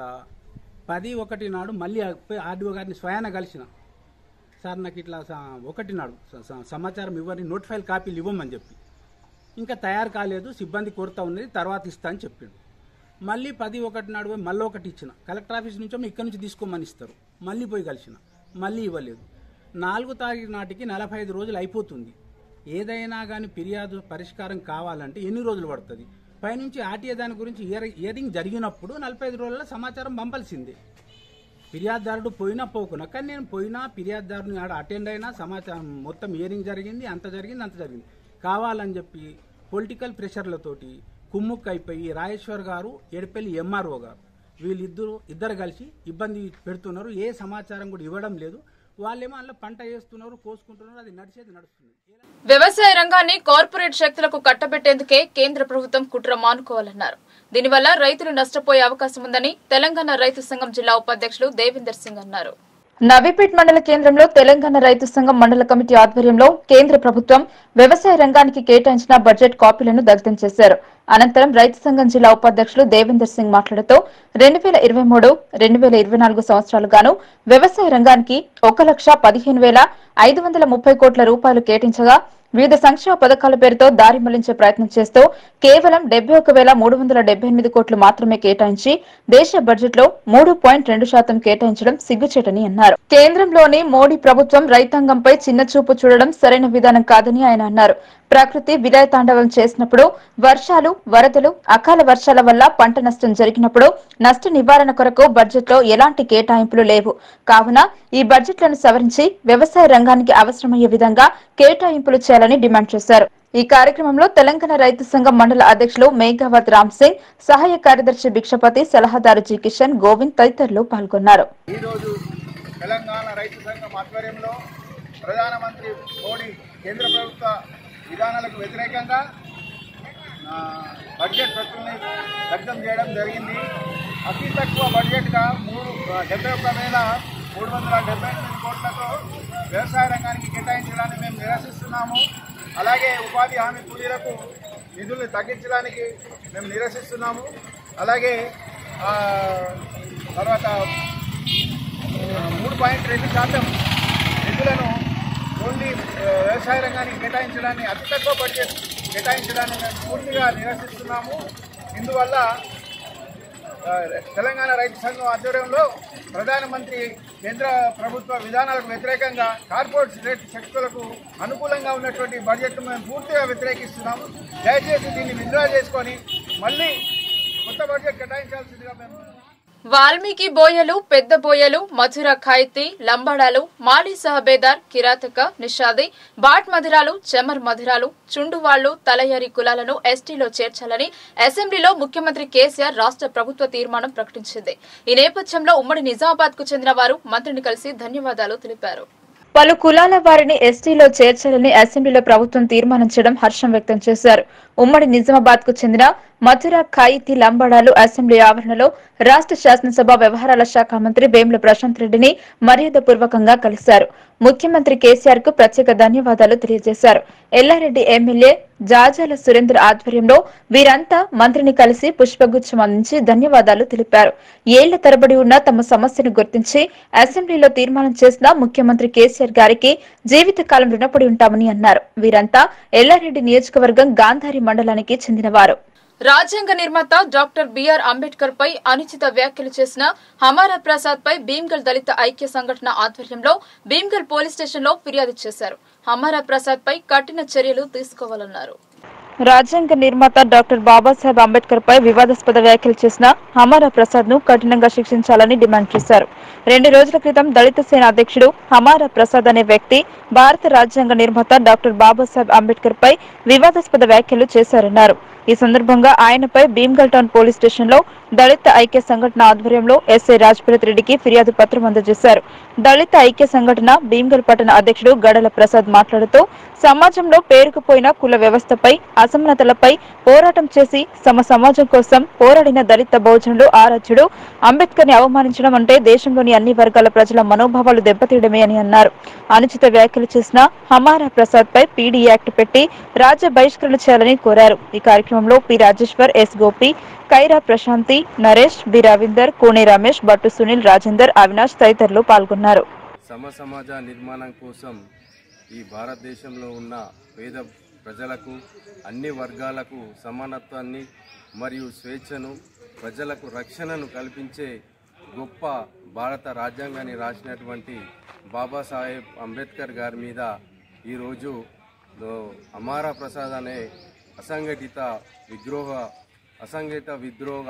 పది ఒకటి నాడు మళ్ళీ పోయి ఆర్డీఓ గారిని స్వయాన కలిసిన సార్ నాకు ఇట్లా స- ఒకటి నాడు స- స- సమాచారం ఇవ్వని నోట్ ఫైల్ కాపీలు ఇవ్వమని చెప్పి ఇంకా తయారు కాలేదు సిబ్బంది కొరత ఉన్నది తర్వాత ఇస్తా అని చెప్పిండు మళ్ళీ పది ఒకటి నాడు పోయి మళ్ళీ ఒకటి ఇచ్చిన కలెక్టర్ ఆఫీస్ నుంచి ఇక్కడ నుంచి తీసుకోమని ఇస్తారు మళ్ళీ పోయి కలిసిన మళ్ళీ ఇవ్వలేదు నాలుగు తారీఖు నాటికి నలభై ఐదు రోజులు అయిపోతుంది ఏదైనా కానీ ఫిర్యాదు పరిష్కారం కావాలంటే ఎన్ని రోజులు పడుతుంది పైనుంచి ఆర్టీఏ దాని గురించి ఇయర్ ఇయరింగ్ జరిగినప్పుడు నలభై ఐదు రోజుల సమాచారం పంపాల్సిందే ఫిర్యాదుదారుడు పోయినా పోకున్నా కానీ నేను పోయినా ఫిర్యాదుదారుని ఆడ అటెండ్ అయినా సమాచారం మొత్తం హియరింగ్ జరిగింది అంత జరిగింది అంత జరిగింది కావాలని చెప్పి పొలిటికల్ ప్రెషర్లతోటి కుమ్ముక్ అయిపోయి రాజేశ్వర్ గారు ఎడపల్లి ఎంఆర్ఓ గారు వీళ్ళిద్దరు ఇద్దరు కలిసి ఇబ్బంది పెడుతున్నారు ఏ సమాచారం కూడా ఇవ్వడం లేదు వాళ్ళేమో అందులో పంట వేస్తున్నారు కోసుకుంటున్నారు అది నడిచేది నడుస్తుంది వ్యవసాయ రంగాన్ని కార్పొరేట్ శక్తులకు కట్టబెట్టేందుకే కేంద్ర ప్రభుత్వం కుట్ర మానుకోవాలన్నారు దీనివల్ల రైతులు నష్టపోయే అవకాశం ఉందని తెలంగాణ రైతు సంఘం జిల్లా ఉపాధ్యక్షులు దేవేందర్ సింగ్ అన్నారు నవీపేట్ మండల కేంద్రంలో తెలంగాణ రైతు సంఘం మండల కమిటీ ఆధ్వర్యంలో కేంద్ర ప్రభుత్వం వ్యవసాయ రంగానికి కేటాయించిన బడ్జెట్ కాపీలను దగ్ధం చేశారు అనంతరం రైతు సంఘం జిల్లా ఉపాధ్యక్షులు దేవేందర్ సింగ్ మాట్లాడుతూ రెండు వేల ఇరవై మూడు రెండు వేల ఇరవై నాలుగు సంవత్సరాలుగాను వ్యవసాయ రంగానికి ఒక లక్ష పదిహేను వేల ఐదు వందల ముప్పై కోట్ల రూపాయలు కేటాయించగా వివిధ సంక్షేమ పథకాల పేరుతో దారి మళ్లించే ప్రయత్నం చేస్తూ కేవలం డెబ్బై ఒక వేల మూడు వందల డెబ్బై ఎనిమిది కోట్లు మాత్రమే కేటాయించి దేశ బడ్జెట్ లో మూడు పాయింట్ రెండు శాతం కేటాయించడం సిగ్గుచేటని అన్నారు కేంద్రంలోని మోడీ ప్రభుత్వం రైతాంగంపై చిన్న చూపు చూడడం సరైన విధానం కాదని ఆయన అన్నారు ప్రకృతి విలయతాండవం చేసినప్పుడు వర్షాలు వరదలు అకాల వర్షాల వల్ల పంట నష్టం జరిగినప్పుడు నష్ట నివారణ కొరకు బడ్జెట్ లో ఎలాంటి కేటాయింపులు లేవు కావున ఈ బడ్జెట్లను సవరించి వ్యవసాయ రంగానికి అవసరమయ్యే విధంగా కేటాయింపులు చేయాలని డిమాండ్ చేశారు ఈ కార్యక్రమంలో తెలంగాణ రైతు సంఘం మండల అధ్యక్షులు మేఘావత్ రామ్ సింగ్ సహాయ కార్యదర్శి భిక్షపతి సలహాదారు జి కిషన్ గోవింద్ తదితరులు పాల్గొన్నారు ఈరోజు తెలంగాణ రైతు సంఘం ఆధ్వర్యంలో ప్రధానమంత్రి మోడీ కేంద్ర ప్రభుత్వ విధానాలకు వ్యతిరేకంగా ఆ, బడ్జెట్ ప్రతుల్ని దగ్ధం చేయడం జరిగింది అతి తక్కువ బడ్జెట్గా మూడు డెబ్బై ఒక్క వేల మూడు వందల డెబ్బై ఎనిమిది కోట్లతో వ్యవసాయ రంగానికి కేటాయించడాన్ని మేము నిరసిస్తున్నాము అలాగే ఉపాధి హామీ కూలీలకు నిధులు తగ్గించడానికి మేము నిరసిస్తున్నాము అలాగే ఆ, తర్వాత మూడు పాయింట్ రెండు శాతం నిధులను ఓన్లీ ఆ, వ్యవసాయ రంగానికి కేటాయించడాన్ని అతి తక్కువ బడ్జెట్ కేటాయించడాన్ని మేము పూర్తిగా నిరసిస్తున్నాము ఇందువల్ల ఆ, తెలంగాణ రైతు సంఘం ఆధ్వర్యంలో ప్రధానమంత్రి కేంద్ర ప్రభుత్వ విధానాలకు వ్యతిరేకంగా కార్పొరేట్ రేట్ శక్తులకు అనుకూలంగా ఉన్నటువంటి బడ్జెట్ను మేము పూర్తిగా వ్యతిరేకిస్తున్నాము దయచేసి దీన్ని విత్డ్రా చేసుకొని మళ్ళీ కొత్త బడ్జెట్ కేటాయించాల్సిందిగా మేము వాల్మీకి బోయలు పెద్ద బోయలు మధుర ఖాయితీ లంబాడాలు మాలి సహబేదార్ కిరాతక నిషాది బాట్ మధిరాలు చెమర్ మధిరాలు చుండువాళ్లు తలయరి కులాలను ఎస్టీలో చేర్చాలని అసెంబ్లీలో ముఖ్యమంత్రి కేసీఆర్ రాష్ట్ర ప్రభుత్వ తీర్మానం ప్రకటించింది ఈ నేపథ్యంలో ఉమ్మడి నిజామాబాద్ కు చెందిన వారు మంత్రిని కలిసి ధన్యవాదాలు తెలిపారు పలు కులాల వారిని ఎస్టీలో చేర్చాలని అసెంబ్లీలో ప్రభుత్వం తీర్మానించడం హర్షం వ్యక్తం చేశారు ఉమ్మడి నిజామాబాద్ కు చెందిన మథుర ఖాయితీ లంబాడాలు అసెంబ్లీ ఆవరణలో రాష్ట్ర శాసనసభ వ్యవహారాల శాఖ మంత్రి వేముల ప్రశాంత్ రెడ్డిని మర్యాదపూర్వకంగా కలిశారు ముఖ్యమంత్రి కేసీఆర్ కు ప్రత్యేక ధన్యవాదాలు తెలియజేశారు ఎల్లారెడ్డి ఎమ్మెల్యే జాజాల సురేందర్ ఆధ్వర్యంలో వీరంతా మంత్రిని కలిసి పుష్పగుచ్చం అందించి ధన్యవాదాలు తెలిపారు ఏళ్ల తరబడి ఉన్న తమ సమస్యను గుర్తించి అసెంబ్లీలో తీర్మానం చేసిన ముఖ్యమంత్రి కేసీఆర్ గారికి జీవితకాలం రుణపడి ఉంటామని అన్నారు వీరంతా ఎల్లారెడ్డి నియోజకవర్గం గాంధారి మండలానికి చెందినవారు రాజ్యాంగ నిర్మాత డాక్టర్ బిఆర్ అంబేద్కర్ పై అనుచిత వ్యాఖ్యలు చేసిన హమారా ప్రసాద్ పై భీమ్గల్ దళిత ఐక్య సంఘటన ఆధ్వర్యంలో భీమ్గల్ పోలీస్ స్టేషన్ లో ఫిర్యాదు చేశారు హమారా ప్రసాద్ పై కఠిన చర్యలు తీసుకోవాలన్నారు రాజ్యాంగ నిర్మాత డాక్టర్ బాబాసాహెబ్ అంబేద్కర్ పై వివాదాస్పద వ్యాఖ్యలు చేసిన హమారా ప్రసాద్ ను కఠినంగా శిక్షించాలని డిమాండ్ చేశారు రెండు రోజుల క్రితం దళిత సేన అధ్యక్షుడు హమారా ప్రసాద్ అనే వ్యక్తి భారత రాజ్యాంగ నిర్మాత డాక్టర్ బాబాసాహెబ్ అంబేద్కర్ పై వివాదాస్పద వ్యాఖ్యలు చేశారన్నారు ఈ సందర్భంగా ఆయనపై భీమ్గల్ టౌన్ పోలీస్ స్టేషన్ లో దళిత ఐక్య సంఘటన ఆధ్వర్యంలో ఎస్ఐ రాజ్భరత్ రెడ్డికి ఫిర్యాదు పత్రం అందజేశారు దళిత ఐక్య సంఘటన భీమ్గల్ పట్టణ అధ్యక్షుడు గడల ప్రసాద్ మాట్లాడుతూ సమాజంలో పేరుకుపోయిన కుల వ్యవస్థపై అసమానతలపై పోరాటం చేసి తమ సమాజం కోసం పోరాడిన దళిత బహుజనుడు ఆరాధ్యుడు అంబేద్కర్ ని అవమానించడం అంటే దేశంలోని అన్ని వర్గాల ప్రజల మనోభావాలు దెబ్బతీయడమే అని అన్నారు అనుచిత వ్యాఖ్యలు చేసిన హమారా ప్రసాద్ పై పీడీ యాక్ట్ పెట్టి రాజ్య బహిష్కరణ చేయాలని కోరారు ఈ కార్యక్రమంలో P Rajeshwar S Gopi Kaira Prashanthi Naresh B Ravinder Kone Ramesh Bhattu Sunil Rajender Avinash తదితరులు పాల్గొన్నారు సమ సమాజ నిర్మాణం కోసం ఈ భారతదేశంలో ఉన్న పేద ప్రజలకు అన్ని వర్గాలకు సమానత్వాన్ని మరియు స్వేచ్ఛను ప్రజలకు రక్షణను కల్పించే గొప్ప భారత రాజ్యాంగాన్ని రాసినటువంటి బాబాసాహెబ్ అంబేద్కర్ గారి మీద ఈరోజు దో అమారా ప్రసాద్ అనే అసంఘటిత విద్రోహ అసంఘటిత విద్రోహ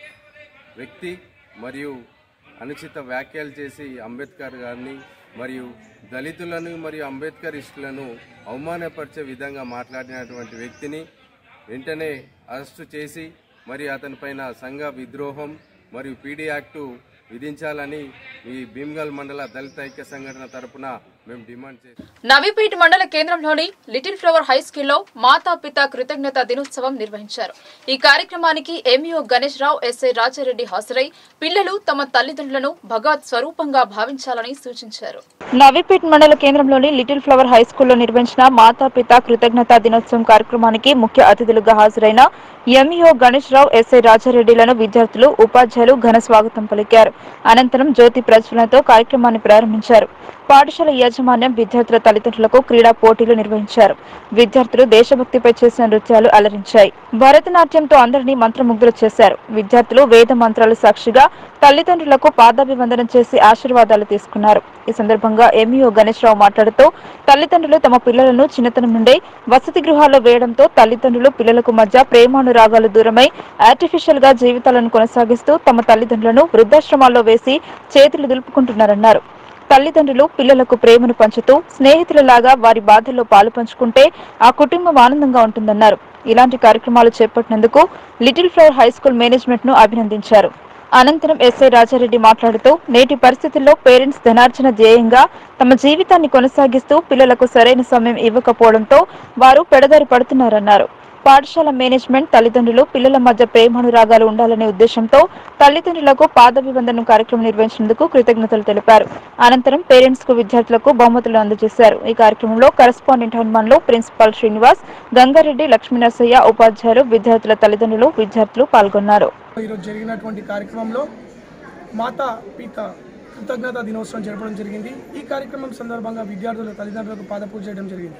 వ్యక్తి మరియు అనుచిత వ్యాఖ్యలు చేసి అంబేద్కర్ గారిని మరియు దళితులను మరియు అంబేద్కరిస్టులను అవమానపరిచే విధంగా మాట్లాడినటువంటి వ్యక్తిని వెంటనే అరెస్టు చేసి మరి అతనిపైన సంఘ విద్రోహం మరియు పీడీ యాక్టు విధించాలని ఈ భీమ్గల్ మండల దళిత ఐక్య సంఘటన తరపున మేము డిమాండ్ చేస్తాం నవీపేట మండల కేంద్రంలోని లిటిల్ ఫ్లవర్ హై స్కూల్లో మాతాపిత కృతజ్ఞత దినోత్సవం నిర్వహించారు ఈ కార్యక్రమానికి ఎంఈఓ గణేష్ రావు ఎస్ఐ రాజారెడ్డి హాజరై పిల్లలు తమ తల్లిదండ్రులను భగవత్ స్వరూపంగా భావించాలని సూచించారు నవీపేట్ మండల కేంద్రంలోని లిటిల్ ఫ్లవర్ హై స్కూల్లో నిర్వహించిన మాతాపిత కృతజ్ఞతా దినోత్సవం కార్యక్రమానికి ముఖ్య అతిథులుగా హాజరైన ఎంఈఓ గణేష్ రావు ఎస్ఐ రాజారెడ్డిలను విద్యార్థులు ఉపాధ్యాయులు ఘన స్వాగతం పలికారు అనంతరం జ్యోతి ప్రజ్వలనతో కార్యక్రమాన్ని ప్రారంభించారు పాఠశాల యాజమాన్యం విద్యార్థుల తల్లిదండ్రులకు క్రీడా పోటీలు నిర్వహించారు విద్యార్థులు దేశభక్తిపై చేసిన నృత్యాలు అలరించాయి భరతనాట్యంతో అందరినీ మంత్రముగ్ధులు చేశారు విద్యార్థులు వేద మంత్రాలు సాక్షిగా తల్లిదండ్రులకు పాదాభివందనం చేసి ఆశీర్వాదాలు తీసుకున్నారు ఈ సందర్భంగా ఎంఈఓ గణేష్ రావు మాట్లాడుతూ తల్లిదండ్రులు తమ పిల్లలను చిన్నతనం నుండే వసతి గృహాల్లో వేయడంతో తల్లిదండ్రులు పిల్లలకు మధ్య ప్రేమానురాగాలు దూరమై ఆర్టిఫిషియల్ గా జీవితాలను కొనసాగిస్తూ తమ తల్లిదండ్రులను వృద్ధాశ్రమాల్లో వేసి చేతులు దులుపుకుంటున్నారన్నారు తల్లిదండ్రులు పిల్లలకు ప్రేమను పంచుతూ స్నేహితులలాగా వారి బాధల్లో పాలు పంచుకుంటే ఆ కుటుంబం ఆనందంగా ఉంటుందన్నారు ఇలాంటి కార్యక్రమాలు చేపట్టినందుకు little flower high school management ను అభినందించారు అనంతరం ఎస్ఐ రాజారెడ్డి మాట్లాడుతూ నేటి పరిస్థితుల్లో పేరెంట్స్ ధనార్జన ధ్యేయంగా తమ జీవితాన్ని కొనసాగిస్తూ పిల్లలకు సరైన సమయం ఇవ్వకపోవడంతో వారు పెడదారి పడుతున్నారన్నారు పాఠశాల మేనేజ్మెంట్ తల్లిదండ్రులు పిల్లల మధ్య ప్రేమానురాగాలు ఉండాలనే ఉద్దేశంతో తల్లిదండ్రులకు పాదాభివందనం కార్యక్రమం నిర్వహించినందుకు కృతజ్ఞతలు తెలిపారు అనంతరం పేరెంట్స్ కు విద్యార్థులకు బహుమతులు అందజేశారు ఈ కార్యక్రమంలో కరస్పాండెంట్ హనుమాన్లు ప్రిన్సిపాల్ శ్రీనివాస్ గంగారెడ్డి లక్ష్మీనరసయ్య ఉపాధ్యాయులు విద్యార్థుల తల్లిదండ్రులు విద్యార్థులు పాల్గొన్నారు ఈరోజు జరిగినటువంటి కార్యక్రమంలో మాతా పిత కృతజ్ఞత దినోత్సవం జరపడం జరిగింది ఈ కార్యక్రమం సందర్భంగా విద్యార్థుల తల్లిదండ్రులకు పాదపూజ చేయడం జరిగింది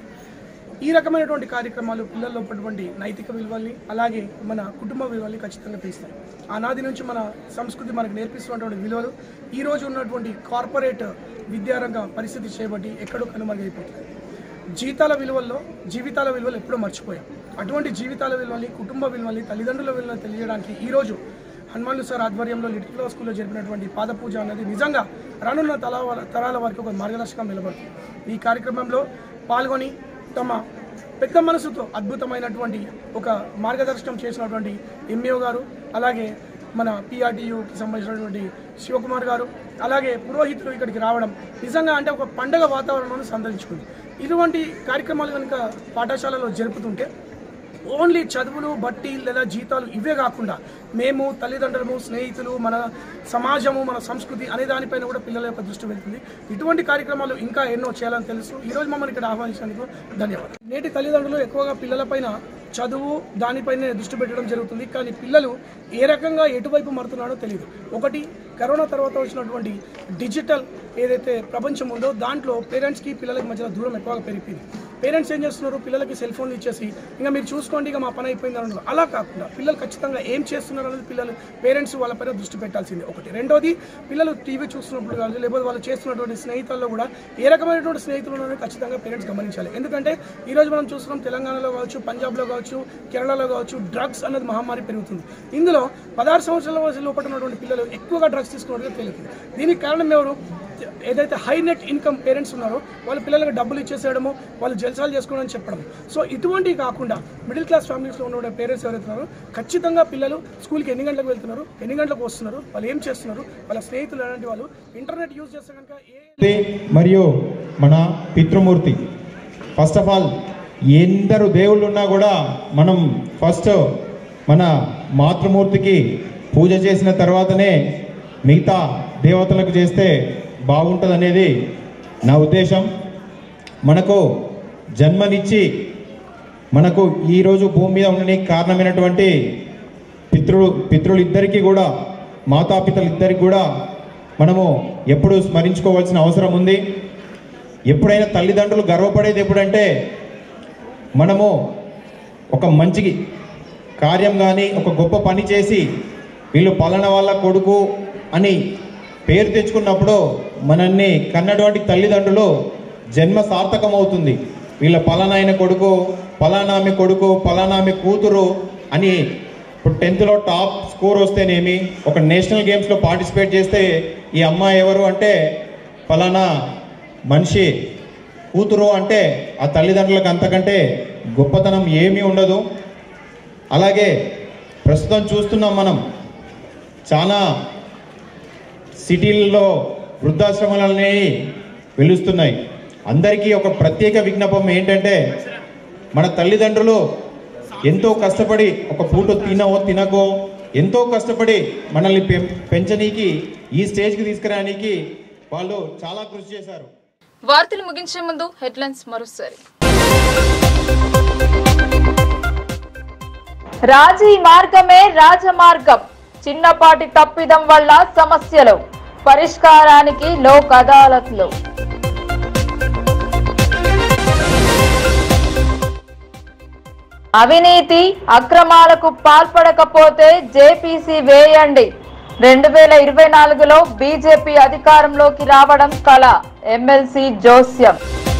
ఈ రకమైనటువంటి కార్యక్రమాలు పిల్లల్లో ఉన్నటువంటి నైతిక విలువల్ని అలాగే మన కుటుంబ విలువల్ని ఖచ్చితంగా తీస్తాయి ఆనాది నుంచి మన సంస్కృతి మనకు నేర్పిస్తున్నటువంటి విలువలు ఈ రోజు ఉన్నటువంటి కార్పొరేట్ విద్యారంగ పరిస్థితి చేయబట్టి ఎక్కడో కనుమరుగైపోతుంది జీతాల విలువల్లో జీవితాల విలువలు ఎప్పుడో మర్చిపోయాం అటువంటి జీవితాల విలువల్ని కుటుంబ విలువల్ని తల్లిదండ్రుల విలువలను తెలియడానికి ఈరోజు హనుమాన్లు సార్ ఆధ్వర్యంలో లిటిల్ ఫ్లవర్ స్కూల్లో జరిపినటువంటి పాద పూజ అనేది నిజంగా రానున్న తల తరాల వరకు ఒక మార్గదర్శకం నిలబడుతుంది ఈ కార్యక్రమంలో పాల్గొని తమ పెద్ద మనసుతో అద్భుతమైనటువంటి ఒక మార్గదర్శనం చేసినటువంటి ఎంఏఓ గారు అలాగే మన పిఆర్టీయుకి సంబంధించినటువంటి శివకుమార్ గారు అలాగే పురోహితులు ఇక్కడికి రావడం నిజంగా అంటే ఒక పండగ వాతావరణాన్ని సంతరించుకుంది ఇటువంటి కార్యక్రమాలు కనుక పాఠశాలలో జరుపుతుంటే ఓన్లీ చదువులు బట్టి లేదా జీతాలు ఇవే కాకుండా మేము తల్లిదండ్రులము స్నేహితులు మన సమాజము మన సంస్కృతి అనే దానిపైన కూడా పిల్లల యొక్క దృష్టి వెళ్తుంది ఇటువంటి కార్యక్రమాలు ఇంకా ఎన్నో చేయాలని తెలుసు ఈరోజు మమ్మల్ని ఇక్కడ ఆహ్వానించినందుకు ధన్యవాదాలు నేటి తల్లిదండ్రులు ఎక్కువగా పిల్లలపైన చదువు దానిపైనే దృష్టి పెట్టడం జరుగుతుంది కానీ పిల్లలు ఏ రకంగా ఎటువైపు మారుతున్నాడో తెలియదు ఒకటి కరోనా తర్వాత వచ్చినటువంటి డిజిటల్ ఏదైతే ప్రపంచం ఉందో దాంట్లో పేరెంట్స్కి పిల్లలకి మధ్య దూరం ఎక్కువగా పెరిగిపోయింది పేరెంట్స్ ఏం చేస్తున్నారు పిల్లలకి సెల్ ఫోన్లు ఇచ్చేసి ఇంకా మీరు చూసుకోండి ఇక మా పని అయిపోయింది అంటారు అలా కాకుండా పిల్లలు ఖచ్చితంగా ఏం చేస్తున్నారు అనేది పిల్లలు పేరెంట్స్ వాళ్ళపైన దృష్టి పెట్టాల్సింది ఒకటి రెండోది పిల్లలు టీవీ చూస్తున్నప్పుడు కాదు లేకపోతే వాళ్ళు చేస్తున్నటువంటి స్నేహితుల్లో కూడా ఏ రకమైనటువంటి స్నేహితులు ఉన్నారో ఖచ్చితంగా పేరెంట్స్ గమనించాలి ఎందుకంటే ఈరోజు మనం చూస్తున్నాం తెలంగాణలో కావచ్చు పంజాబ్లో కావచ్చు కేరళలో కావచ్చు డ్రగ్స్ అనేది మహమ్మారి పెరుగుతుంది ఇందులో పదహారు సంవత్సరాల వయసు లోపల ఉన్నటువంటి పిల్లలు ఎక్కువగా డ్రగ్స్ తీసుకున్నట్టుగా తేలుతుంది దీనికి కారణం ఎవరు ఏదైతే హై నెట్ ఇన్కమ్ పేరెంట్స్ ఉన్నారో వాళ్ళ పిల్లలకు డబ్బులు ఇచ్చేసేయడము వాళ్ళు జల్సాలు చేసుకోవడం చెప్పడం సో ఇటువంటివి కాకుండా మిడిల్ క్లాస్ ఫ్యామిలీస్లో ఉన్న పేరెంట్స్ ఎవరైతే ఉన్నారో ఖచ్చితంగా పిల్లలు స్కూల్కి ఎన్ని గంటలకు వెళ్తున్నారు ఎన్ని గంటలకు వస్తున్నారు వాళ్ళు ఏం చేస్తున్నారు వాళ్ళ స్నేహితులు అలాంటి వాళ్ళు ఇంటర్నెట్ యూజ్ చేస్తే కనుక ఏ మరియు మన పితృమూర్తి ఫస్ట్ ఆఫ్ ఆల్ ఎందరు దేవుళ్ళు ఉన్నా కూడా మనం ఫస్ట్ మన మాతృమూర్తికి పూజ చేసిన తర్వాతనే మిగతా దేవతలకు చేస్తే బాగుంటుంది అనేది నా ఉద్దేశం మనకు జన్మనిచ్చి మనకు ఈరోజు భూమి మీద ఉండడానికి కారణమైనటువంటి పితృ పితృలిద్దరికీ కూడా మాతాపితలిద్దరికి కూడా మనము ఎప్పుడు స్మరించుకోవాల్సిన అవసరం ఉంది ఎప్పుడైనా తల్లిదండ్రులు గర్వపడేది ఎప్పుడంటే మనము ఒక మంచి కార్యం కానీ ఒక గొప్ప పని చేసి వీళ్ళు పలానా వాళ్ళ కొడుకు అని పేరు తెచ్చుకున్నప్పుడు మనల్ని కన్నటువంటి తల్లిదండ్రులు జన్మ సార్థకం అవుతుంది వీళ్ళ పలానాయన కొడుకు పలానామె కొడుకు పలానామె కూతురు అని ఇప్పుడు టెన్త్లో టాప్ స్కోర్ వస్తేనేమి ఒక నేషనల్ గేమ్స్లో పార్టిసిపేట్ చేస్తే ఈ అమ్మాయి ఎవరు అంటే పలానా మనిషి కూతురు అంటే ఆ తల్లిదండ్రులకు అంతకంటే గొప్పతనం ఏమీ ఉండదు అలాగే ప్రస్తుతం చూస్తున్నాం మనం చాలా సిటీల్లో వృద్ధాశ్రమాలనే వెలుస్తున్నాయి అందరికీ ఒక ప్రత్యేక విజ్ఞాపం ఏంటంటే మన తల్లిదండ్రులు ఎంతో కష్టపడి ఒక పూట తినవో తినకో ఎంతో కష్టపడి మనల్ని పెం- పెంచనీకి ఈ స్టేజ్కి తీసుకురానికి వాళ్ళు చాలా కృషి చేశారు వార్తలు ముగించే ముందు హెడ్లైన్స్ మరోసారి రాజీ మార్గమే రాజమార్గం చిన్నపాటి తప్పిదం వల్ల సమస్యలు పరిష్కారానికి లోక్ అదాలత్లు అవినీతి అక్రమాలకు పాల్పడకపోతే జేపీసీ వేయండి రెండు వేల ఇరవై నాలుగులో బీజేపీ అధికారంలోకి రావడం కల ఎమ్మెల్సీ జోస్యం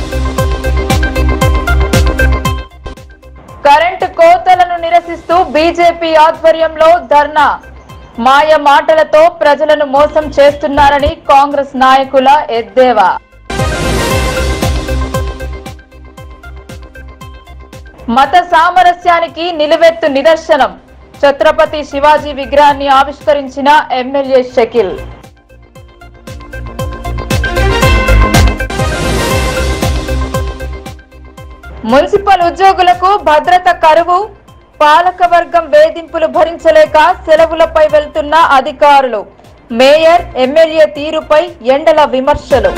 కరెంటు కోతలను నిరసిస్తూ బీజేపీ ఆధ్వర్యంలో ధర్నా మాయ మాటలతో ప్రజలను మోసం చేస్తున్నారని కాంగ్రెస్ నాయకుల ఎద్దేవా మత సామరస్యానికి నిలువెత్తు నిదర్శనం ఛత్రపతి శివాజీ విగ్రహాన్ని ఆవిష్కరించిన ఎమ్మెల్యే షకిల్ మున్సిపల్ ఉద్యోగులకు భద్రత కరువు పాలకవర్గం వేధింపులు భరించలేక సెలవులపై వెళ్తున్న అధికారులు మేయర్ ఎమ్మెల్యే తీరుపై ఎండల విమర్శలు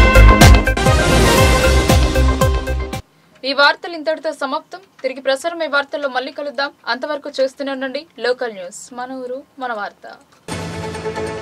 ఈ వార్తలు ఇంతటితో సమాప్తం తిరిగి ప్రసారం ఈ వార్తల్లో మళ్ళీ కలుద్దాం అంతవరకు చూస్తూనే ఉండండి లోకల్ న్యూస్ మన ఊరు మన వార్త